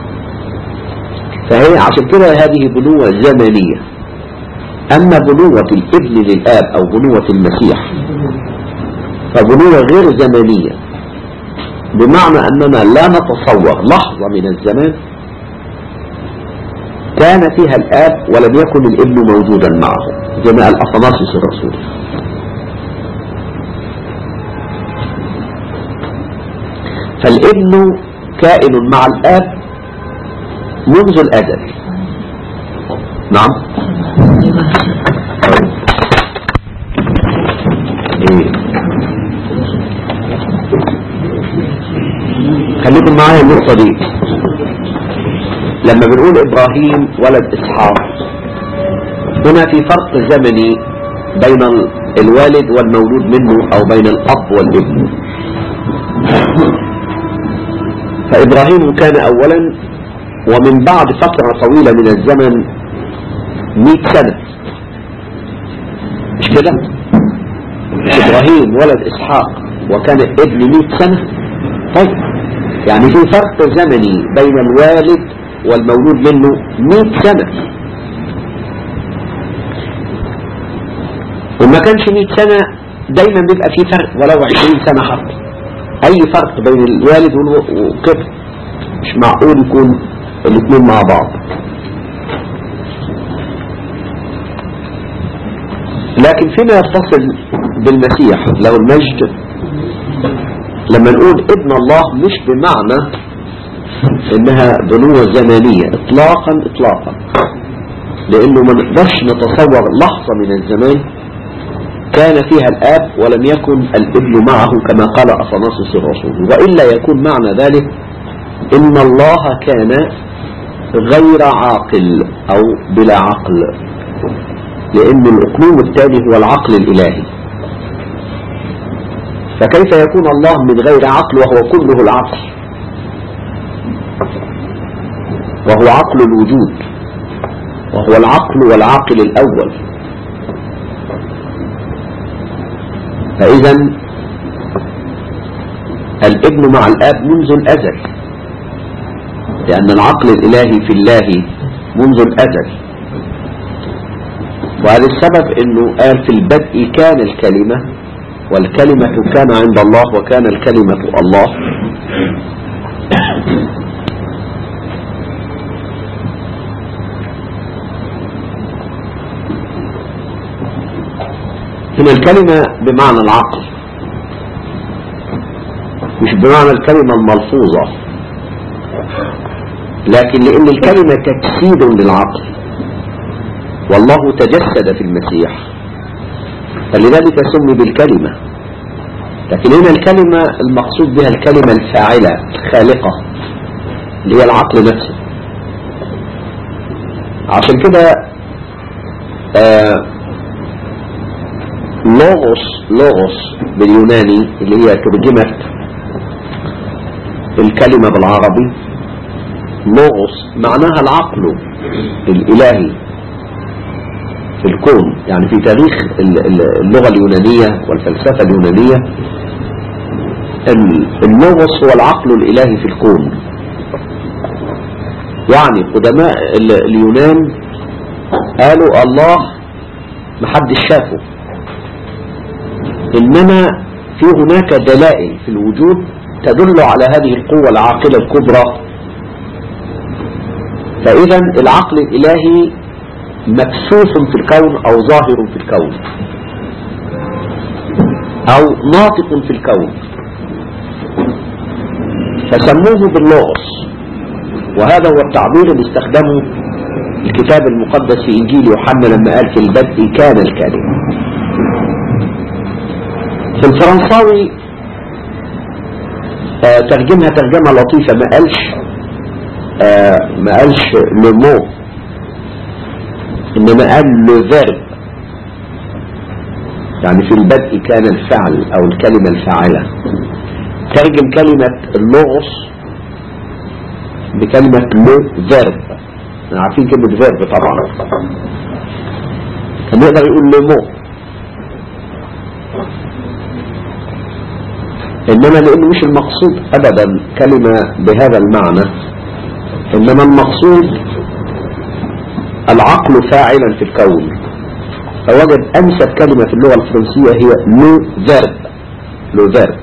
فهي عشان كده هذه بنوة زمنية أما بنوة الابن للآب أو بنوة المسيح فبنوة غير زمنية بمعنى أننا لا نتصور لحظة من الزمان كان فيها الآب ولم يكن الابن موجودا معه زي ما قال أثناسيوس الرسول فالابن كائن مع الآب منذ الأزل نعم إيه. خليكم معايا النقطة دي لما بنقول إبراهيم ولد إسحاق هنا في فرق زمني بين ال- الوالد والمولود منه أو بين الأب والابن فإبراهيم كان أولا ومن بعد فترة طويلة من الزمن مئة سنة مش كده؟ إبراهيم ولد إسحاق وكان ابن 100 سنة طيب يعني في فرق زمني بين الوالد والمولود منه 100 سنة وما كانش 100 سنة دايما بيبقى في فرق ولو 20 سنة حتى أي فرق بين الوالد والو- وكده مش معقول يكون الاثنين مع بعض لكن فيما يتصل بالمسيح له المجد لما نقول ابن الله مش بمعنى انها بنوة زمانية اطلاقا اطلاقا لانه ما نقدرش نتصور لحظة من الزمان كان فيها الاب ولم يكن الابن معه كما قال اثناسوس الرسول والا يكون معنى ذلك ان الله كان غير عاقل او بلا عقل لأن الأقلوم الثاني هو العقل الإلهي فكيف يكون الله من غير عقل وهو كله العقل وهو عقل الوجود وهو العقل والعاقل الأول فإذا الابن مع الآب منذ الأزل لأن العقل الإلهي في الله منذ الأزل وهذا السبب انه قال في البدء كان الكلمة والكلمة كان عند الله وكان الكلمة الله هنا الكلمة بمعنى العقل مش بمعنى الكلمة الملفوظة لكن لأن الكلمة تجسيد للعقل والله تجسد في المسيح فلذلك سمي بالكلمة لكن هنا الكلمة المقصود بها الكلمة الفاعلة الخالقة اللي هي العقل نفسه عشان كده آه لوغوس لوغوس باليوناني اللي هي ترجمت الكلمة بالعربي لوغوس معناها العقل الإلهي في الكون يعني في تاريخ ال- ال- اللغة اليونانية والفلسفة اليونانية ال- اللوغوس هو العقل الإلهي في الكون يعني قدماء ال- اليونان قالوا الله محدش شافه إنما في هناك دلائل في الوجود تدل على هذه القوة العاقلة الكبرى فإذا العقل الإلهي مكسوس في الكون أو ظاهر في الكون أو ناطق في الكون فسموه باللغص وهذا هو التعبير اللي استخدمه الكتاب المقدس في إنجيل يوحنا لما قال في البدء كان الكلمة في الفرنساوي آه ترجمها ترجمة لطيفة ما قالش آه ما قالش لمو إنما قال لو فيرب يعني في البدء كان الفعل أو الكلمة الفاعلة ترجم كلمة اللغص بكلمة لو فيرب عارفين كلمة فيرب طبعا كان يقدر يقول لو مو إنما لأنه مش المقصود أبدا كلمة بهذا المعنى إنما المقصود العقل فاعلا في الكون فوجد أنسب كلمة في اللغة الفرنسية هي لو فيرب لو فيرب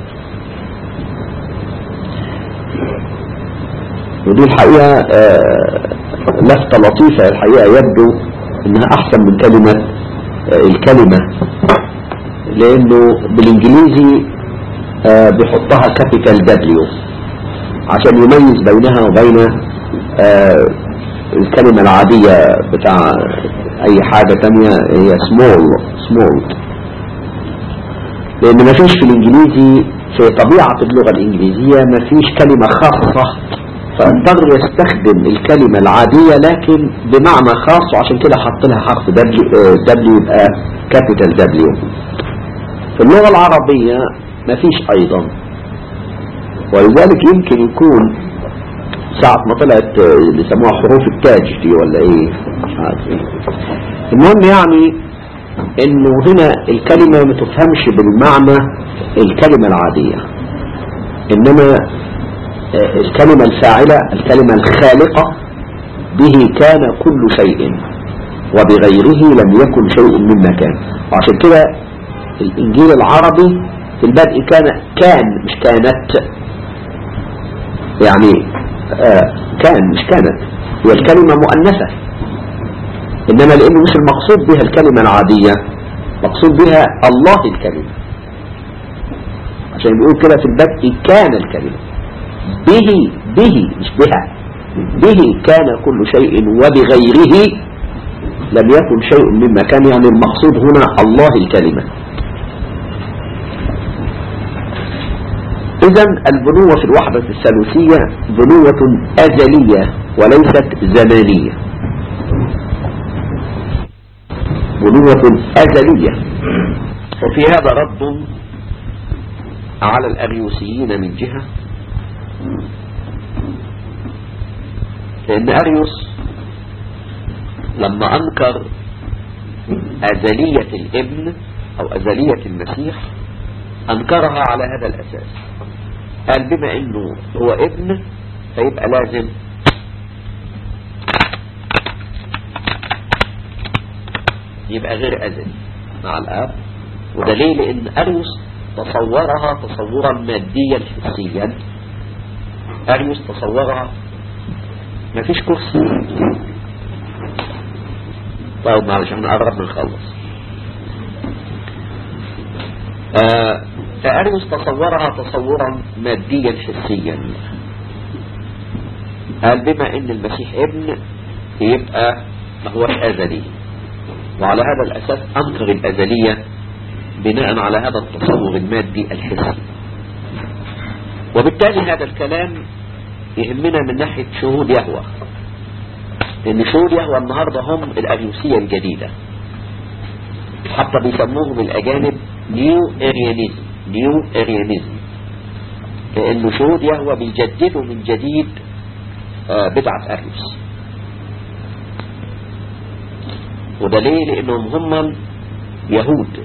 ودي الحقيقة آه، لفتة لطيفة الحقيقة يبدو انها احسن من كلمة آه، الكلمة لانه بالانجليزي آه، بيحطها كابيتال دبليو عشان يميز بينها وبين آه، الكلمة العادية بتاع اي حاجة تانية هي سمول سمول لان ما فيش في الانجليزي في طبيعة اللغة الانجليزية ما فيش كلمة خاصة فاضطر يستخدم الكلمة العادية لكن بمعنى خاص وعشان كده حط لها حرف دبليو دبليو يبقى كابيتال دبليو في اللغة العربية ما فيش ايضا ولذلك يمكن يكون ساعة ما طلعت آه، اللي يسموها حروف التاج دي ولا ايه مش عارف ايه المهم يعني انه هنا الكلمة ما تفهمش بالمعنى الكلمة العادية انما آه، الكلمة الفاعلة الكلمة الخالقة به كان كل شيء وبغيره لم يكن شيء مما كان وعشان كده الانجيل العربي في البدء كان كان مش كانت يعني آه كان مش كانت هي الكلمة مؤنثة إنما لأنه مش المقصود بها الكلمة العادية مقصود بها الله الكلمة عشان بيقول كده في البدء كان الكلمة به به مش بها به كان كل شيء وبغيره لم يكن شيء مما كان يعني المقصود هنا الله الكلمة إذا البنوة في الوحدة الثالوثية بنوة أزلية وليست زمانية بنوة أزلية وفي هذا رد على الأريوسيين من جهة لأن أريوس لما أنكر أزلية الابن أو أزلية المسيح أنكرها على هذا الأساس قال بما أنه هو ابن فيبقى لازم يبقى غير أزلي مع الآب ودليل أن أريوس تصورها تصورا ماديا حسيا أريوس تصورها ما فيش كرسي طيب معلش احنا قربنا نخلص آه فأريوس تصورها تصورا ماديا حسيا قال بما ان المسيح ابن يبقى ما هوش أزلي وعلى هذا الأساس أنكر الأزلية بناء على هذا التصور المادي الحسي وبالتالي هذا الكلام يهمنا من ناحية شهود يهوى لأن شهود يهوى النهاردة هم الأريوسية الجديدة حتى بيسموهم الأجانب نيو إريانيزم نيو إريانيزم لأنه شهود يهوى بيجددوا من جديد آه، بدعة أريوس وده ليه لأنهم هم يهود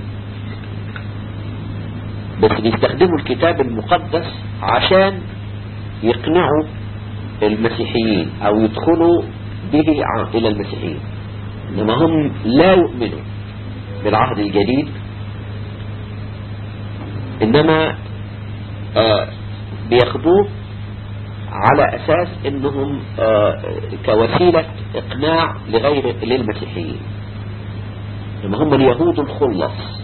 بس بيستخدموا الكتاب المقدس عشان يقنعوا المسيحيين أو يدخلوا به ع- إلى المسيحيين إنما هم لا يؤمنوا بالعهد الجديد إنما آه بياخدوه على أساس إنهم آه كوسيلة إقناع لغير للمسيحيين إنما هم اليهود الخلص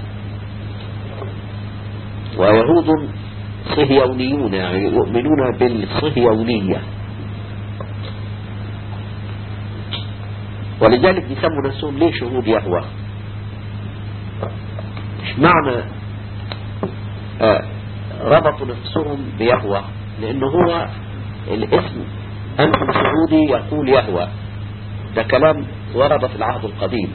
ويهود صهيونيون يعني يؤمنون بالصهيونية ولذلك بيسموا نفسهم ليه شهود يهوى مش معنى آه ربطوا نفسهم بيهوى لأنه هو الاسم أنتم شهودي يقول يهوى ده كلام ورد في العهد القديم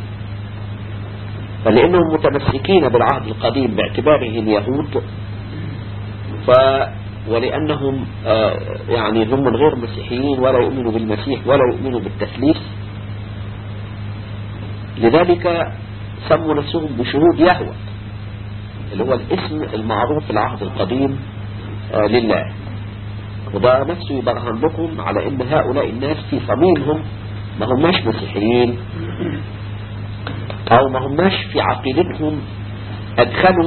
فلأنهم متمسكين بالعهد القديم باعتبارهم يهود ف ولأنهم آه يعني هم غير مسيحيين ولا يؤمنوا بالمسيح ولا يؤمنوا بالتثليث لذلك سموا نفسهم بشهود يهوى اللي هو الاسم المعروف في العهد القديم آه لله وده نفسه يبرهن لكم على ان هؤلاء الناس في صميمهم ما هماش مسيحيين او ما هماش في عقيدتهم ادخلوا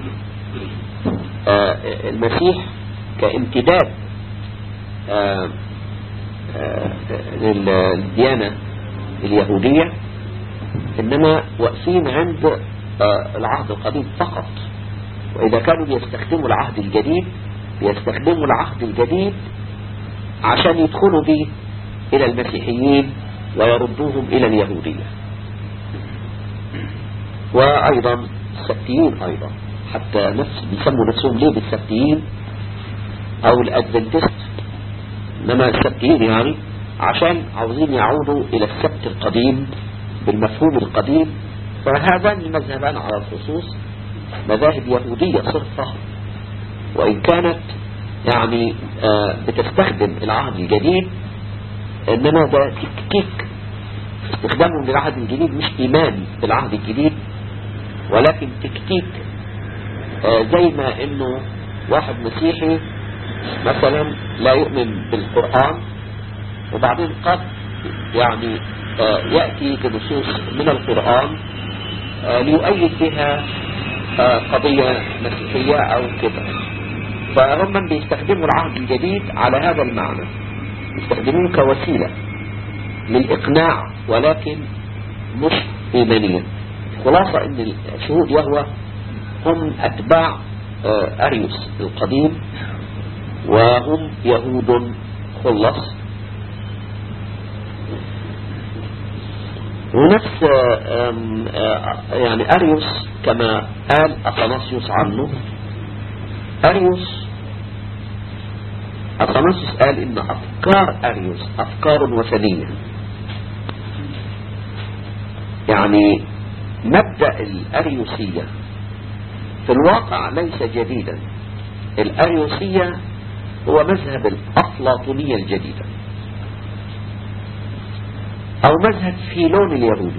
آه المسيح كامتداد آه آه للديانة اليهودية انما واقفين عند العهد القديم فقط واذا كانوا بيستخدموا العهد الجديد بيستخدموا العهد الجديد عشان يدخلوا به الى المسيحيين ويردوهم الى اليهودية وايضا السبتيين ايضا حتى نفس بيسموا نفسهم ليه بالسبتيين او الادفنتست انما السبتيين يعني عشان عاوزين يعودوا الى السبت القديم بالمفهوم القديم فهذان المذهبان على الخصوص مذاهب يهودية صرفة وإن كانت يعني آه بتستخدم العهد الجديد إنما ده تكتيك استخدامهم للعهد الجديد مش إيمان بالعهد الجديد ولكن تكتيك آه، زي ما انه واحد مسيحي مثلا لا يؤمن بالقرآن وبعدين قد يعني آه، يأتي بنصوص من القرآن آه، ليؤيد بها آه، قضية مسيحية أو كده فهم بيستخدموا العهد الجديد على هذا المعنى يستخدموه كوسيلة للإقناع ولكن مش إيمانيا خلاصة أن شهود يهوى هم أتباع آه، أريوس القديم وهم يهود خلص ونفس آه، آم، آه، يعني أريوس كما قال أثناسيوس عنه أريوس أثناسيوس قال إن أفكار أريوس أفكار وثنية يعني مبدأ الأريوسية في الواقع ليس جديدا الأريوسية هو مذهب الأفلاطونية الجديدة أو مذهب فيلون اليهودي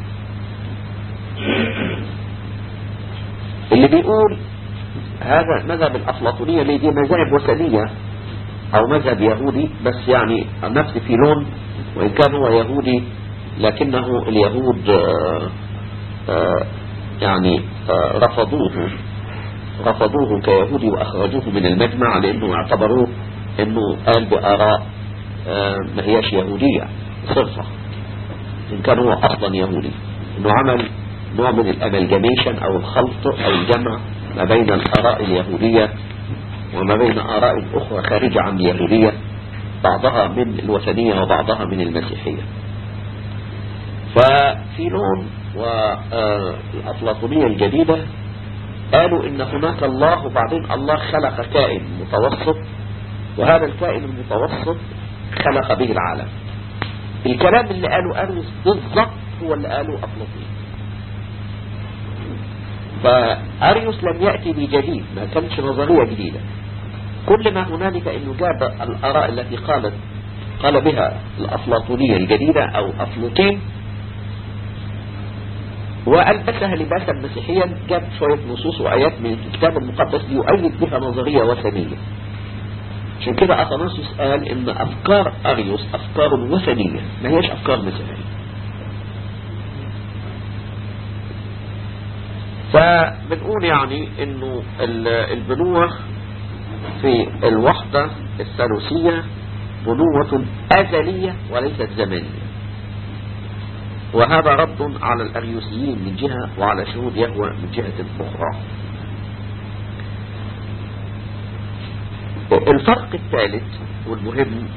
اللي بيقول هذا مذهب الأفلاطونية اللي دي مذاهب وثنية أو مذهب يهودي بس يعني نفس فيلون وإن كان هو يهودي لكنه اليهود آه، آه، يعني آه، رفضوه رفضوه كيهودي وأخرجوه من المجمع لأنه اعتبروه أنه قال بآراء آه، ما هياش يهودية صرفة إن كان هو أصلا يهودي أنه عمل نوع من الأمالجاميشن أو الخلط أو الجمع ما بين الآراء اليهودية وما بين آراء أخرى خارجة عن اليهودية بعضها من الوثنية وبعضها من المسيحية ففيلون والأفلاطونية الجديدة قالوا إن هناك الله وبعدين الله خلق كائن متوسط وهذا الكائن المتوسط خلق به العالم الكلام اللي قاله أريوس بالضبط هو اللي قاله أفلاطون فأريوس لم يأتي بجديد ما كانش نظرية جديدة كل ما هنالك انه جاب الآراء التي قالت قال بها الأفلاطونية الجديدة أو أفلاطين وألبسها لباسا مسيحيا جاب شوية نصوص وآيات من الكتاب المقدس ليؤيد بها نظرية وثنية عشان كده أثناسيوس قال إن أفكار أريوس أفكار وثنية ما هيش أفكار مسيحية فبنقول يعني إنه ال- البنوة في الوحدة الثالوثية بنوة أزلية وليست زمنية وهذا رد على الأريوسيين من جهة وعلى شهود يهوى من جهة أخرى الفرق الثالث والمهم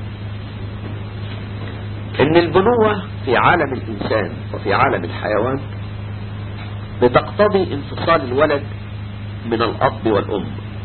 ان البنوة في عالم الإنسان وفي عالم الحيوان بتقتضي انفصال الولد من الأب والأم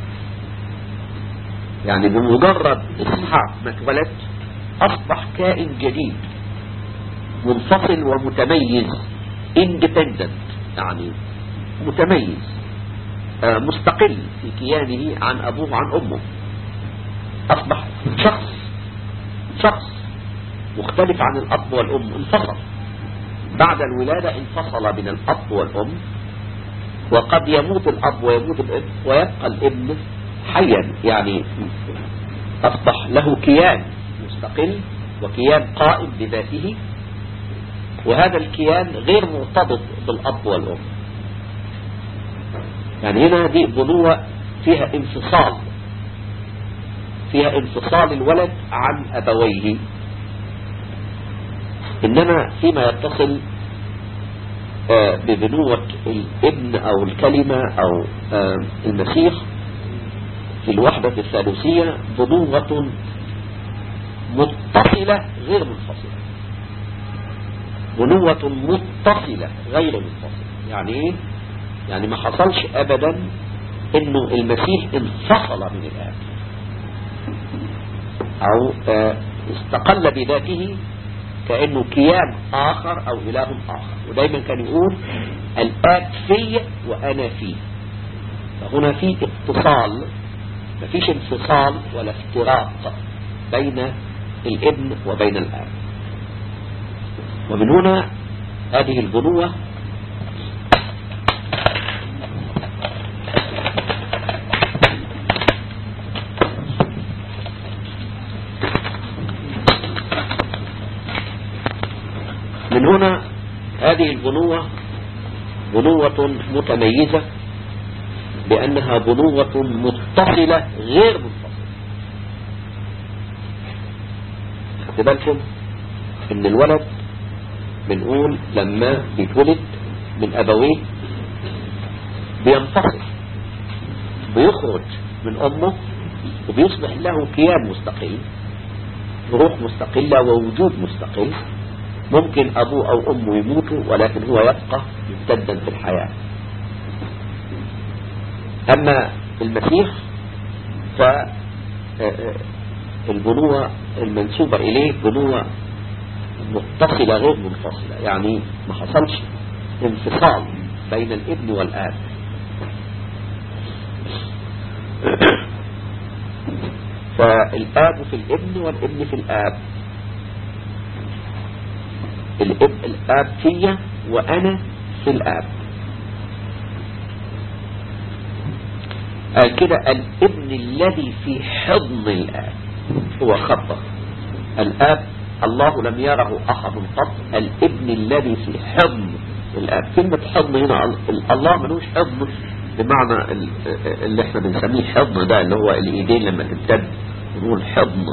يعني بمجرد إسحاق ما اتولد أصبح كائن جديد منفصل ومتميز independent يعني متميز آه، مستقل في كيانه عن أبوه وعن أمه أصبح شخص شخص مختلف عن الأب والأم انفصل بعد الولادة انفصل من الأب والأم وقد يموت الأب ويموت الابن ويبقى الابن حيا يعني أصبح له كيان مستقل وكيان قائم بذاته وهذا الكيان غير مرتبط بالأب والأم يعني هنا دي بنوة فيها انفصال فيها انفصال الولد عن أبويه إنما فيما يتصل آه، ببنوة الابن أو الكلمة أو آه، المسيح في الوحدة الثالوثية بنوة متصلة غير منفصلة بنوة متصلة غير منفصلة يعني ايه يعني ما حصلش ابدا انه المسيح انفصل من الاب او آه، استقل بذاته كأنه كيان آخر أو إله آخر ودايما كان يقول الآب في وأنا فيه فهنا في اتصال مفيش انفصال ولا افتراق بين الابن وبين الآب ومن هنا هذه البنوة من هنا هذه البنوة بنوة متميزة بأنها بنوة متصلة غير منفصلة خدت بالكم ان الولد بنقول لما بيتولد من ابويه بينفصل بيخرج من امه وبيصبح له كيان مستقل روح مستقلة ووجود مستقل ممكن ابوه او امه يموتوا ولكن هو يبقى ممتدا في الحياة اما المسيح ف البنوة المنسوبة إليه بنوة متصلة غير منفصلة يعني ما حصلش انفصال بين الابن والآب فالآب في الابن والابن في الآب الاب الآب فيا وأنا في الآب قال كده الابن الذي في حضن الآب هو خطأ الآب الله لم يره أحد قط الابن الذي في حضن الآب كلمة حضن هنا الله ملوش حضن بمعنى اللي احنا بنسميه حضن ده اللي هو الايدين لما تمتد نقول حضن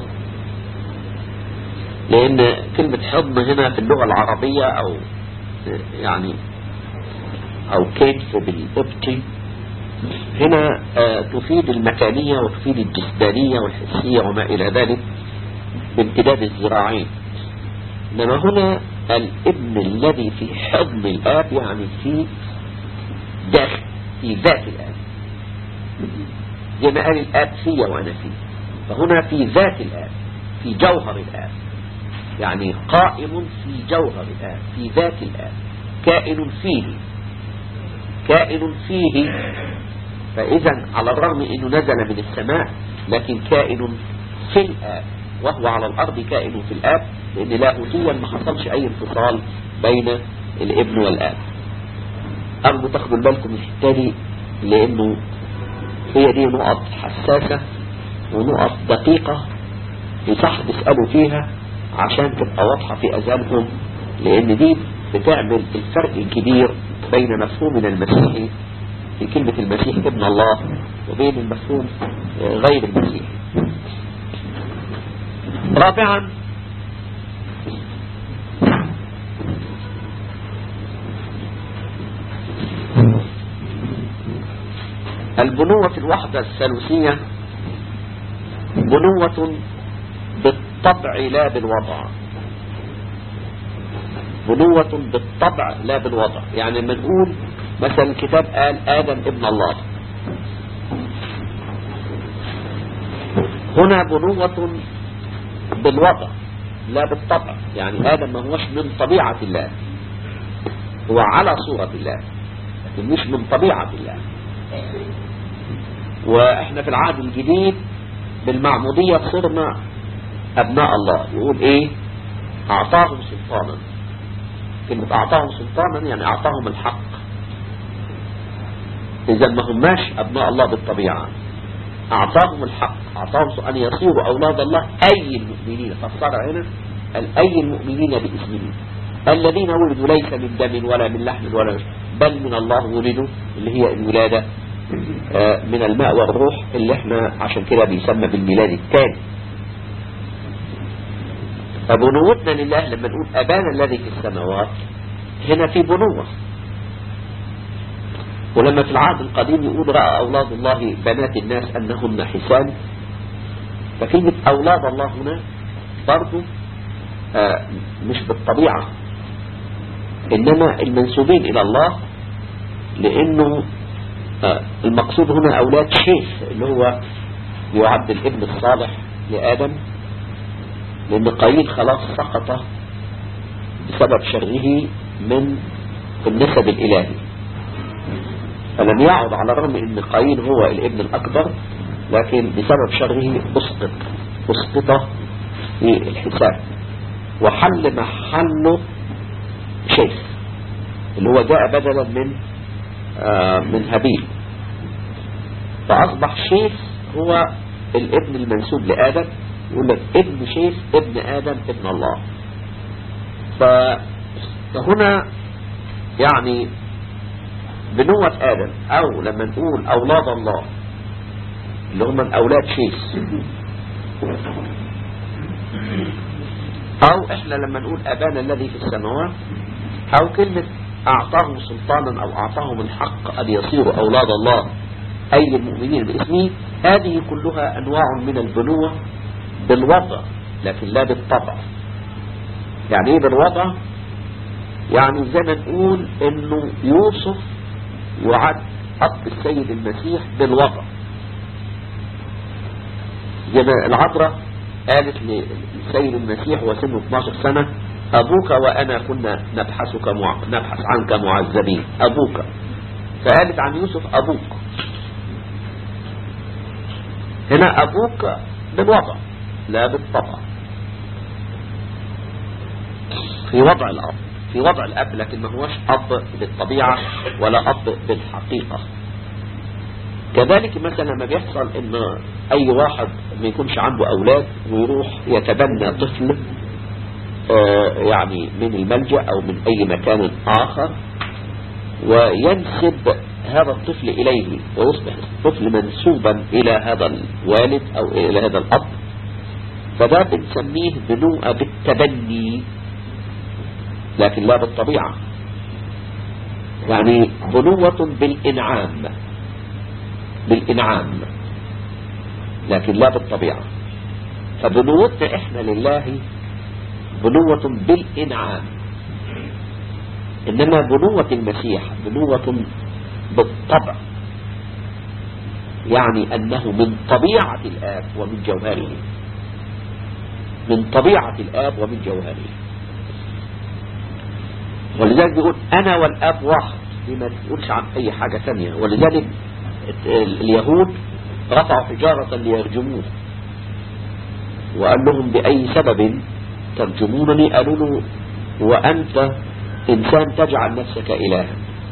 لان كلمة حضن هنا في اللغة العربية او يعني او كتف بالقبطي هنا تفيد المكانية وتفيد الجسدانية والحسية وما إلى ذلك بامتداد الذراعين إنما هنا الابن الذي في حضن الآب يعني في داخل في ذات الآب زي ما قال الآب فيا وأنا فيه فهنا في ذات الآب في جوهر الآب يعني قائم في جوهر الآب في ذات الآب كائن فيه كائن فيه فإذا على الرغم أنه نزل من السماء لكن كائن في الآب وهو على الأرض كائن في الآب لأن لاهوتيا ما حصلش أي انفصال بين الابن والآب أرجو تاخدوا بالكم الحتة دي لأنه هي دي نقط حساسة ونقط دقيقة يصح تسألوا فيها عشان تبقى واضحة في أذانكم لأن دي بتعمل الفرق الكبير بين مفهومنا المسيحي في كلمة المسيح ابن الله وبين المفهوم غير المسيح رابعا البنوة في الوحدة الثالوثية بنوة بالطبع لا بالوضع بنوة بالطبع لا بالوضع يعني لما نقول مثلا الكتاب قال آدم ابن الله هنا بنوة بالوضع لا بالطبع يعني آدم ما هوش من طبيعة الله هو على صورة الله لكن مش من طبيعة الله واحنا في العهد الجديد بالمعمودية صرنا أبناء الله يقول إيه أعطاهم سلطانا كلمة أعطاهم سلطانا يعني أعطاهم الحق إذا ما هماش أبناء الله بالطبيعة أعطاهم الحق أعطاهم أن يصيروا أولاد الله أي المؤمنين فصار هنا أي المؤمنين باسمه الذين ولدوا ليس من دم ولا من لحم ولا مش بل من الله ولدوا اللي هي الولادة من الماء والروح اللي احنا عشان كده بيسمى بالميلاد الثاني فبنوتنا لله لما نقول أبانا الذي في السماوات هنا في بنوة ولما في العهد القديم يقول رأى أولاد الله بنات الناس أنهن حسان فكلمة أولاد الله هنا برضو آه مش بالطبيعة إنما المنسوبين إلى الله لأنه آه المقصود هنا أولاد شيخ اللي هو يعد الابن الصالح لآدم لأن قايين خلاص سقط بسبب شره من النسب الإلهي فلم يعد على الرغم ان قايين هو الابن الاكبر لكن بسبب شره اسقط اسقط في الحساب وحل محله شيخ اللي هو جاء بدلا من آه من هابيل فاصبح شيخ هو الابن المنسوب لادم يقول لك ابن شيخ ابن ادم ابن الله فهنا يعني بنوة آدم أو لما نقول أولاد الله اللي هم الأولاد شيس أو إحنا لما نقول أبانا الذي في السماوات أو كلمة أعطاهم سلطانا أو أعطاهم الحق أن يصيروا أولاد الله أي المؤمنين باسمه هذه كلها أنواع من البنوة بالوضع لكن لا بالطبع يعني إيه بالوضع يعني زي ما نقول إنه يوسف يعد أب السيد المسيح بالوضع زي ما العذراء قالت للسيد المسيح وسنه 12 سنة أبوك وأنا كنا نبحثك مع... نبحث عنك معذبين أبوك فقالت عن يوسف أبوك هنا أبوك بالوضع لا بالطبع في وضع الأب في وضع الأب لكن ما هوش أب بالطبيعة ولا أب بالحقيقة كذلك مثلا لما بيحصل ان اي واحد ما يكونش عنده اولاد ويروح يتبنى طفل آه يعني من الملجأ او من اي مكان اخر وينسب هذا الطفل اليه ويصبح الطفل منسوبا الى هذا الوالد او الى هذا الاب فده بنسميه بنوءة بالتبني لكن لا بالطبيعة يعني بنوة بالإنعام بالإنعام لكن لا بالطبيعة فبنوتنا إحنا لله بنوة بالإنعام إنما بنوة المسيح بنوة بالطبع يعني أنه من طبيعة الآب ومن جوهره من طبيعة الآب ومن جوهره ولذلك بيقول أنا والآب واحد بما تقولش عن أي حاجة ثانية ولذلك اليهود رفعوا حجارة ليرجموه وقال لهم بأي سبب ترجمونني قالوا له وأنت إنسان تجعل نفسك إلها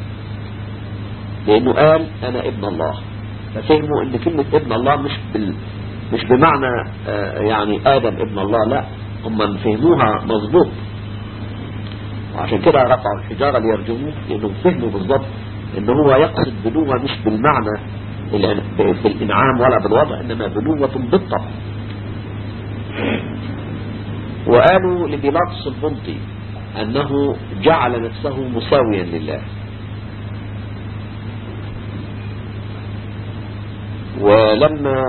لأنه قال أنا ابن الله ففهموا أن كلمة ابن الله مش بال مش بمعنى آه يعني آدم ابن الله لا هم فهموها مظبوط وعشان كده رفعوا الحجارة ليرجموه لأنهم فهموا بالضبط ان هو يقصد بنوة مش بالمعنى بالإنعام ولا بالوضع إنما بنوة بالطبع وقالوا لبيلاطس البنطي أنه جعل نفسه مساويا لله ولما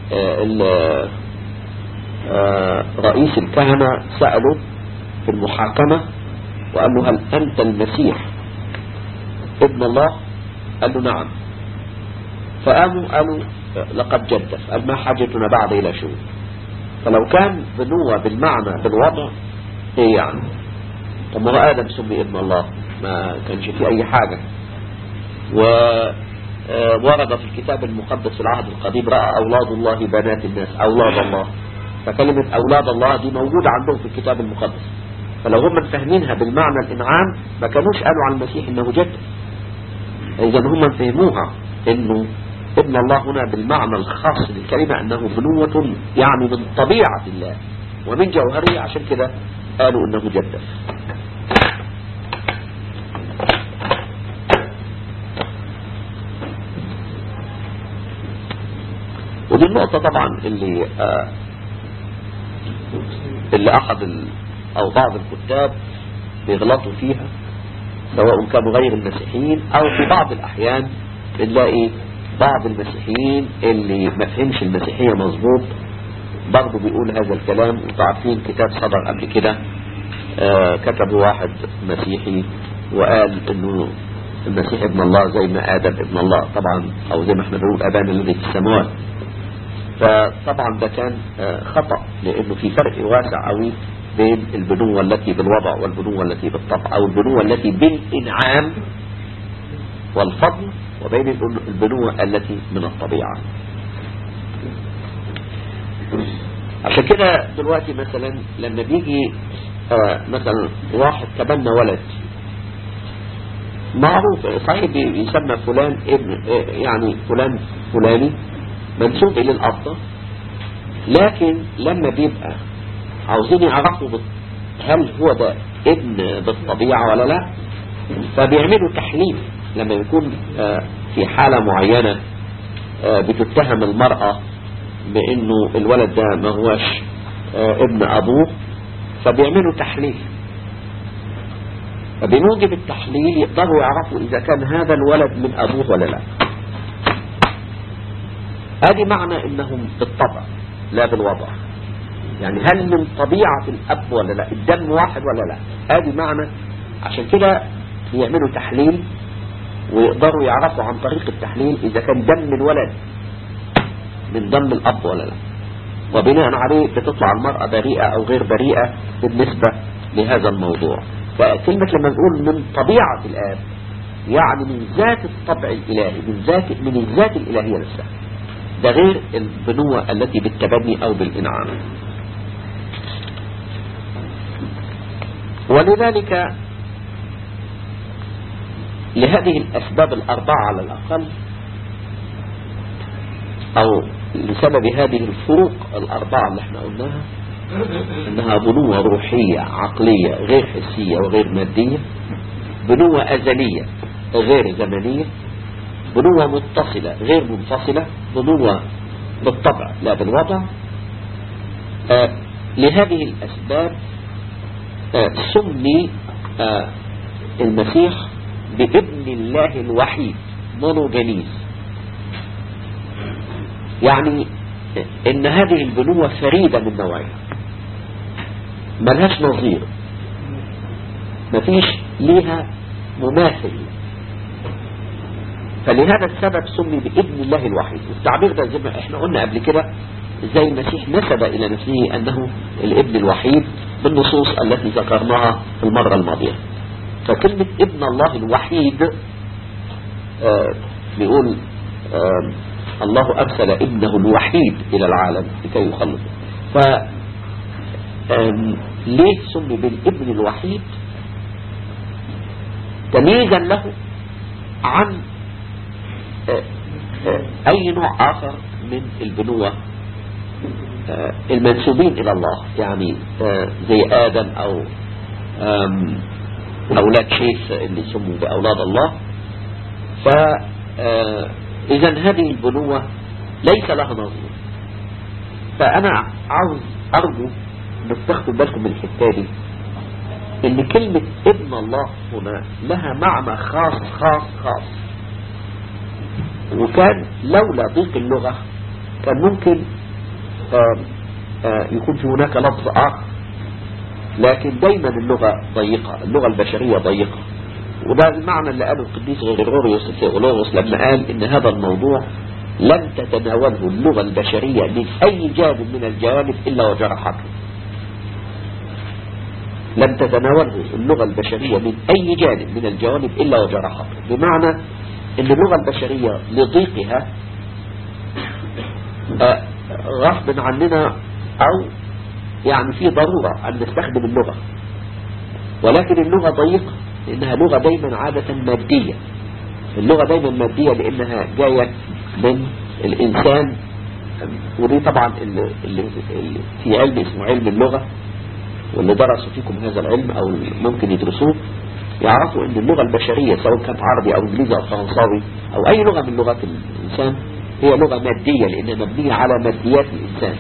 رئيس الكهنة سأله في المحاكمة وقال له هل أنت المسيح ابن الله قال له نعم فقاموا قالوا لقد جدف قال ما حاجتنا بعد إلى شهود فلو كان بنوة بالمعنى بالوضع ايه يعني طب ما هو آدم سمي ابن الله ما كانش فيه أي حاجة وورد في الكتاب المقدس في العهد القديم رأى أولاد الله بنات الناس أولاد الله فكلمة أولاد الله دي موجودة عندهم في الكتاب المقدس فلو هم فاهمينها بالمعنى الإنعام ما كانوش قالوا عن المسيح إنه جد إذا هم فهموها إنه ابن الله هنا بالمعنى الخاص للكلمة أنه بنوة يعني من طبيعة الله ومن جوهره عشان كده قالوا إنه جد ودي النقطة طبعا اللي آه اللي أحد أو بعض الكتاب بيغلطوا فيها سواء كانوا غير المسيحيين أو في بعض الأحيان بنلاقي بعض المسيحيين اللي ما فهمش المسيحية مظبوط برضه بيقول هذا الكلام انتوا عارفين كتاب صدر قبل كده آه كتبه واحد مسيحي وقال انه المسيح ابن الله زي ما آدم ابن الله طبعا او زي ما احنا بنقول ابانا الذي في السماوات فطبعا ده كان آه خطأ لانه في فرق واسع قوي بين البنوة التي بالوضع والبنوة التي بالطبع او البنوة التي بالانعام والفضل وبين البنوة التي من الطبيعة عشان كده دلوقتي مثلا لما بيجي آه مثلا واحد تبنى ولد معروف صحيح بيسمى فلان ابن يعني فلان فلاني منسوب الى الاب لكن لما بيبقى عاوزين يعرفوا هل هو ده ابن بالطبيعة ولا لا فبيعملوا تحليل لما يكون آه، في حالة معينة آه، بتتهم المرأة بانه الولد ده ما هوش آه، ابن ابوه فبيعملوا تحليل فبموجب التحليل يقدروا يعرفوا اذا كان هذا الولد من ابوه ولا لا ادي معنى انهم بالطبع لا بالوضع يعني هل من طبيعة الاب ولا لا الدم واحد ولا لا ادي معنى عشان كده يعملوا تحليل ويقدروا يعرفوا عن طريق التحليل اذا كان دم الولد من دم الاب ولا لا وبناء عليه بتطلع المرأة بريئة او غير بريئة بالنسبة لهذا الموضوع فكلمة لما نقول من طبيعة الاب يعني من ذات الطبع الالهي من ذات من الذات الالهية نفسها ده غير البنوة التي بالتبني او بالانعام ولذلك لهذه الأسباب الأربعة على الأقل أو لسبب هذه الفروق الأربعة اللي احنا قلناها أنها بنوة روحية عقلية غير حسية وغير مادية بنوة أزلية غير زمنية بنوة متصلة غير منفصلة بنوة بالطبع لا بالوضع آه لهذه الأسباب آه سمي آه المسيح بابن الله الوحيد مونوجينيز يعني ان هذه البنوة فريدة من نوعها ملهاش نظير مفيش ليها مماثل فلهذا السبب سمي بابن الله الوحيد والتعبير ده زي ما احنا قلنا قبل كده ازاي المسيح نسب الى نفسه انه الابن الوحيد بالنصوص التي ذكرناها في المرة الماضية فكلمة ابن الله الوحيد آه بيقول آه الله أرسل ابنه الوحيد إلى العالم لكي يخلصه ف ليه سمي بالابن الوحيد تمييزا له عن آه أي نوع آخر من البنوة المنسوبين إلى الله يعني زي آدم أو أولاد شيث اللي سموا بأولاد الله فإذا هذه البنوة ليس لها نظير فأنا عاوز أرجو أنك تاخدوا بالكم من الحتة دي إن كلمة ابن الله هنا لها معنى خاص خاص خاص وكان لولا ضيق اللغة كان ممكن آآ آآ يكون في هناك لفظ آخر لكن دايما اللغة ضيقة اللغة البشرية ضيقة وده المعنى اللي قاله القديس غريغوريوس الثيولوغوس لما قال ان هذا الموضوع لم تتناوله اللغة البشرية من اي جانب من الجوانب الا وجرحته لم تتناوله اللغة البشرية من اي جانب من الجوانب الا وجرحته بمعنى ان اللغة البشرية لضيقها غصب عننا او يعني في ضرورة أن نستخدم اللغة ولكن اللغة ضيقة لأنها لغة دايما عادة مادية اللغة دايما مادية لأنها جاية من الإنسان ودي طبعا اللي, اللي في علم اسمه علم اللغة واللي درسوا فيكم هذا العلم أو ممكن يدرسوه يعرفوا أن اللغة البشرية سواء كانت عربي أو إنجليزي أو فرنساوي أو أي لغة من لغات الإنسان هي لغة مادية لأنها مبنية على ماديات الإنسان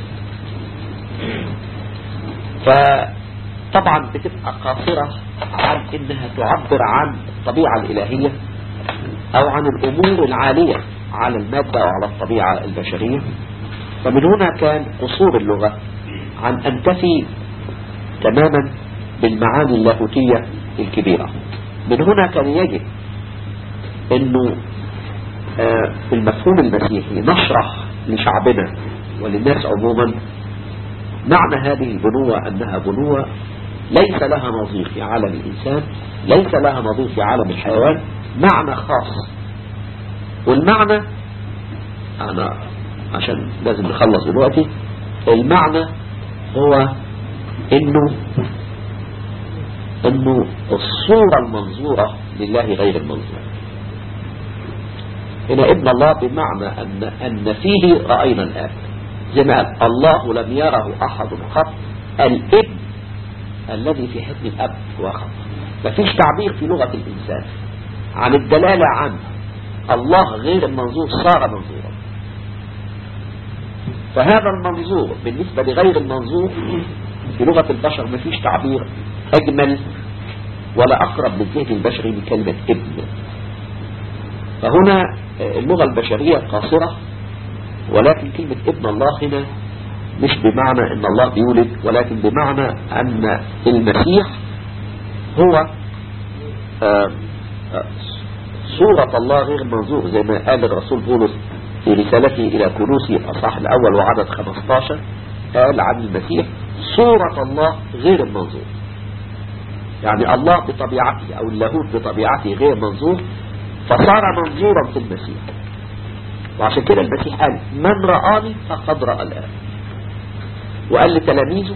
فطبعا بتبقى قاصرة عن انها تعبر عن الطبيعة الالهية او عن الامور العالية على المادة او على الطبيعة البشرية فمن هنا كان قصور اللغة عن ان تفي تماما بالمعاني اللاهوتية الكبيرة من هنا كان يجب انه آه في المفهوم المسيحي نشرح لشعبنا وللناس عموما معنى هذه البنوة أنها بنوة ليس لها نظير في عالم الإنسان ليس لها نظير في عالم الحيوان معنى خاص والمعنى أنا عشان لازم نخلص دلوقتي المعنى هو إنه إنه الصورة المنظورة لله غير المنظورة هنا ابن الله بمعنى أن, أن فيه رأينا الآب زي ما قال الله لم يره أحد قط الابن الذي في حكم الأب هو خطأ مفيش تعبير في لغة الإنسان عن الدلالة عن الله غير المنظور صار منظورا فهذا المنظور بالنسبة لغير المنظور في لغة البشر مفيش تعبير أجمل ولا أقرب للذهن البشري من كلمة ابن فهنا اللغة البشرية قاصرة ولكن كلمة ابن الله هنا مش بمعنى ان الله بيولد ولكن بمعنى ان المسيح هو آه، آه، صورة الله غير منظور زي ما قال الرسول بولس في رسالته إلى كنوسي الأصحاح الأول وعدد 15 قال عن المسيح صورة الله غير المنظور يعني الله بطبيعته أو اللاهوت بطبيعته غير منظور فصار منظورا في المسيح وعشان كده المسيح قال من رآني فقد رأى الآن وقال لتلاميذه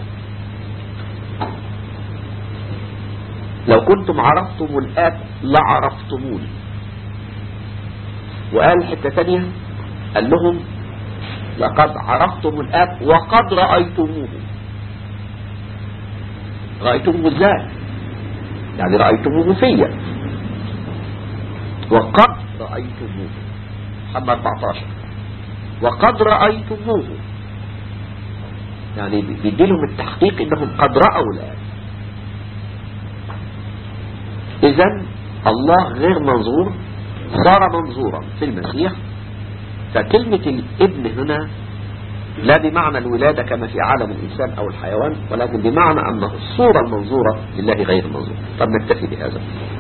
لو كنتم عرفتم الآب لعرفتموني وقال حتة تانية قال لهم لقد عرفتم الآب وقد رأيتموه رأيتموه ازاي يعني رأيتموه فيا وقد رأيتموه محمد 14 وقد رأيتموه يعني بيدي لهم التحقيق انهم قد رأوا الآن اذا الله غير منظور صار منظورا في المسيح فكلمة الابن هنا لا بمعنى الولادة كما في عالم الإنسان أو الحيوان ولكن بمعنى أنه الصورة المنظورة لله غير منظور طب نكتفي بهذا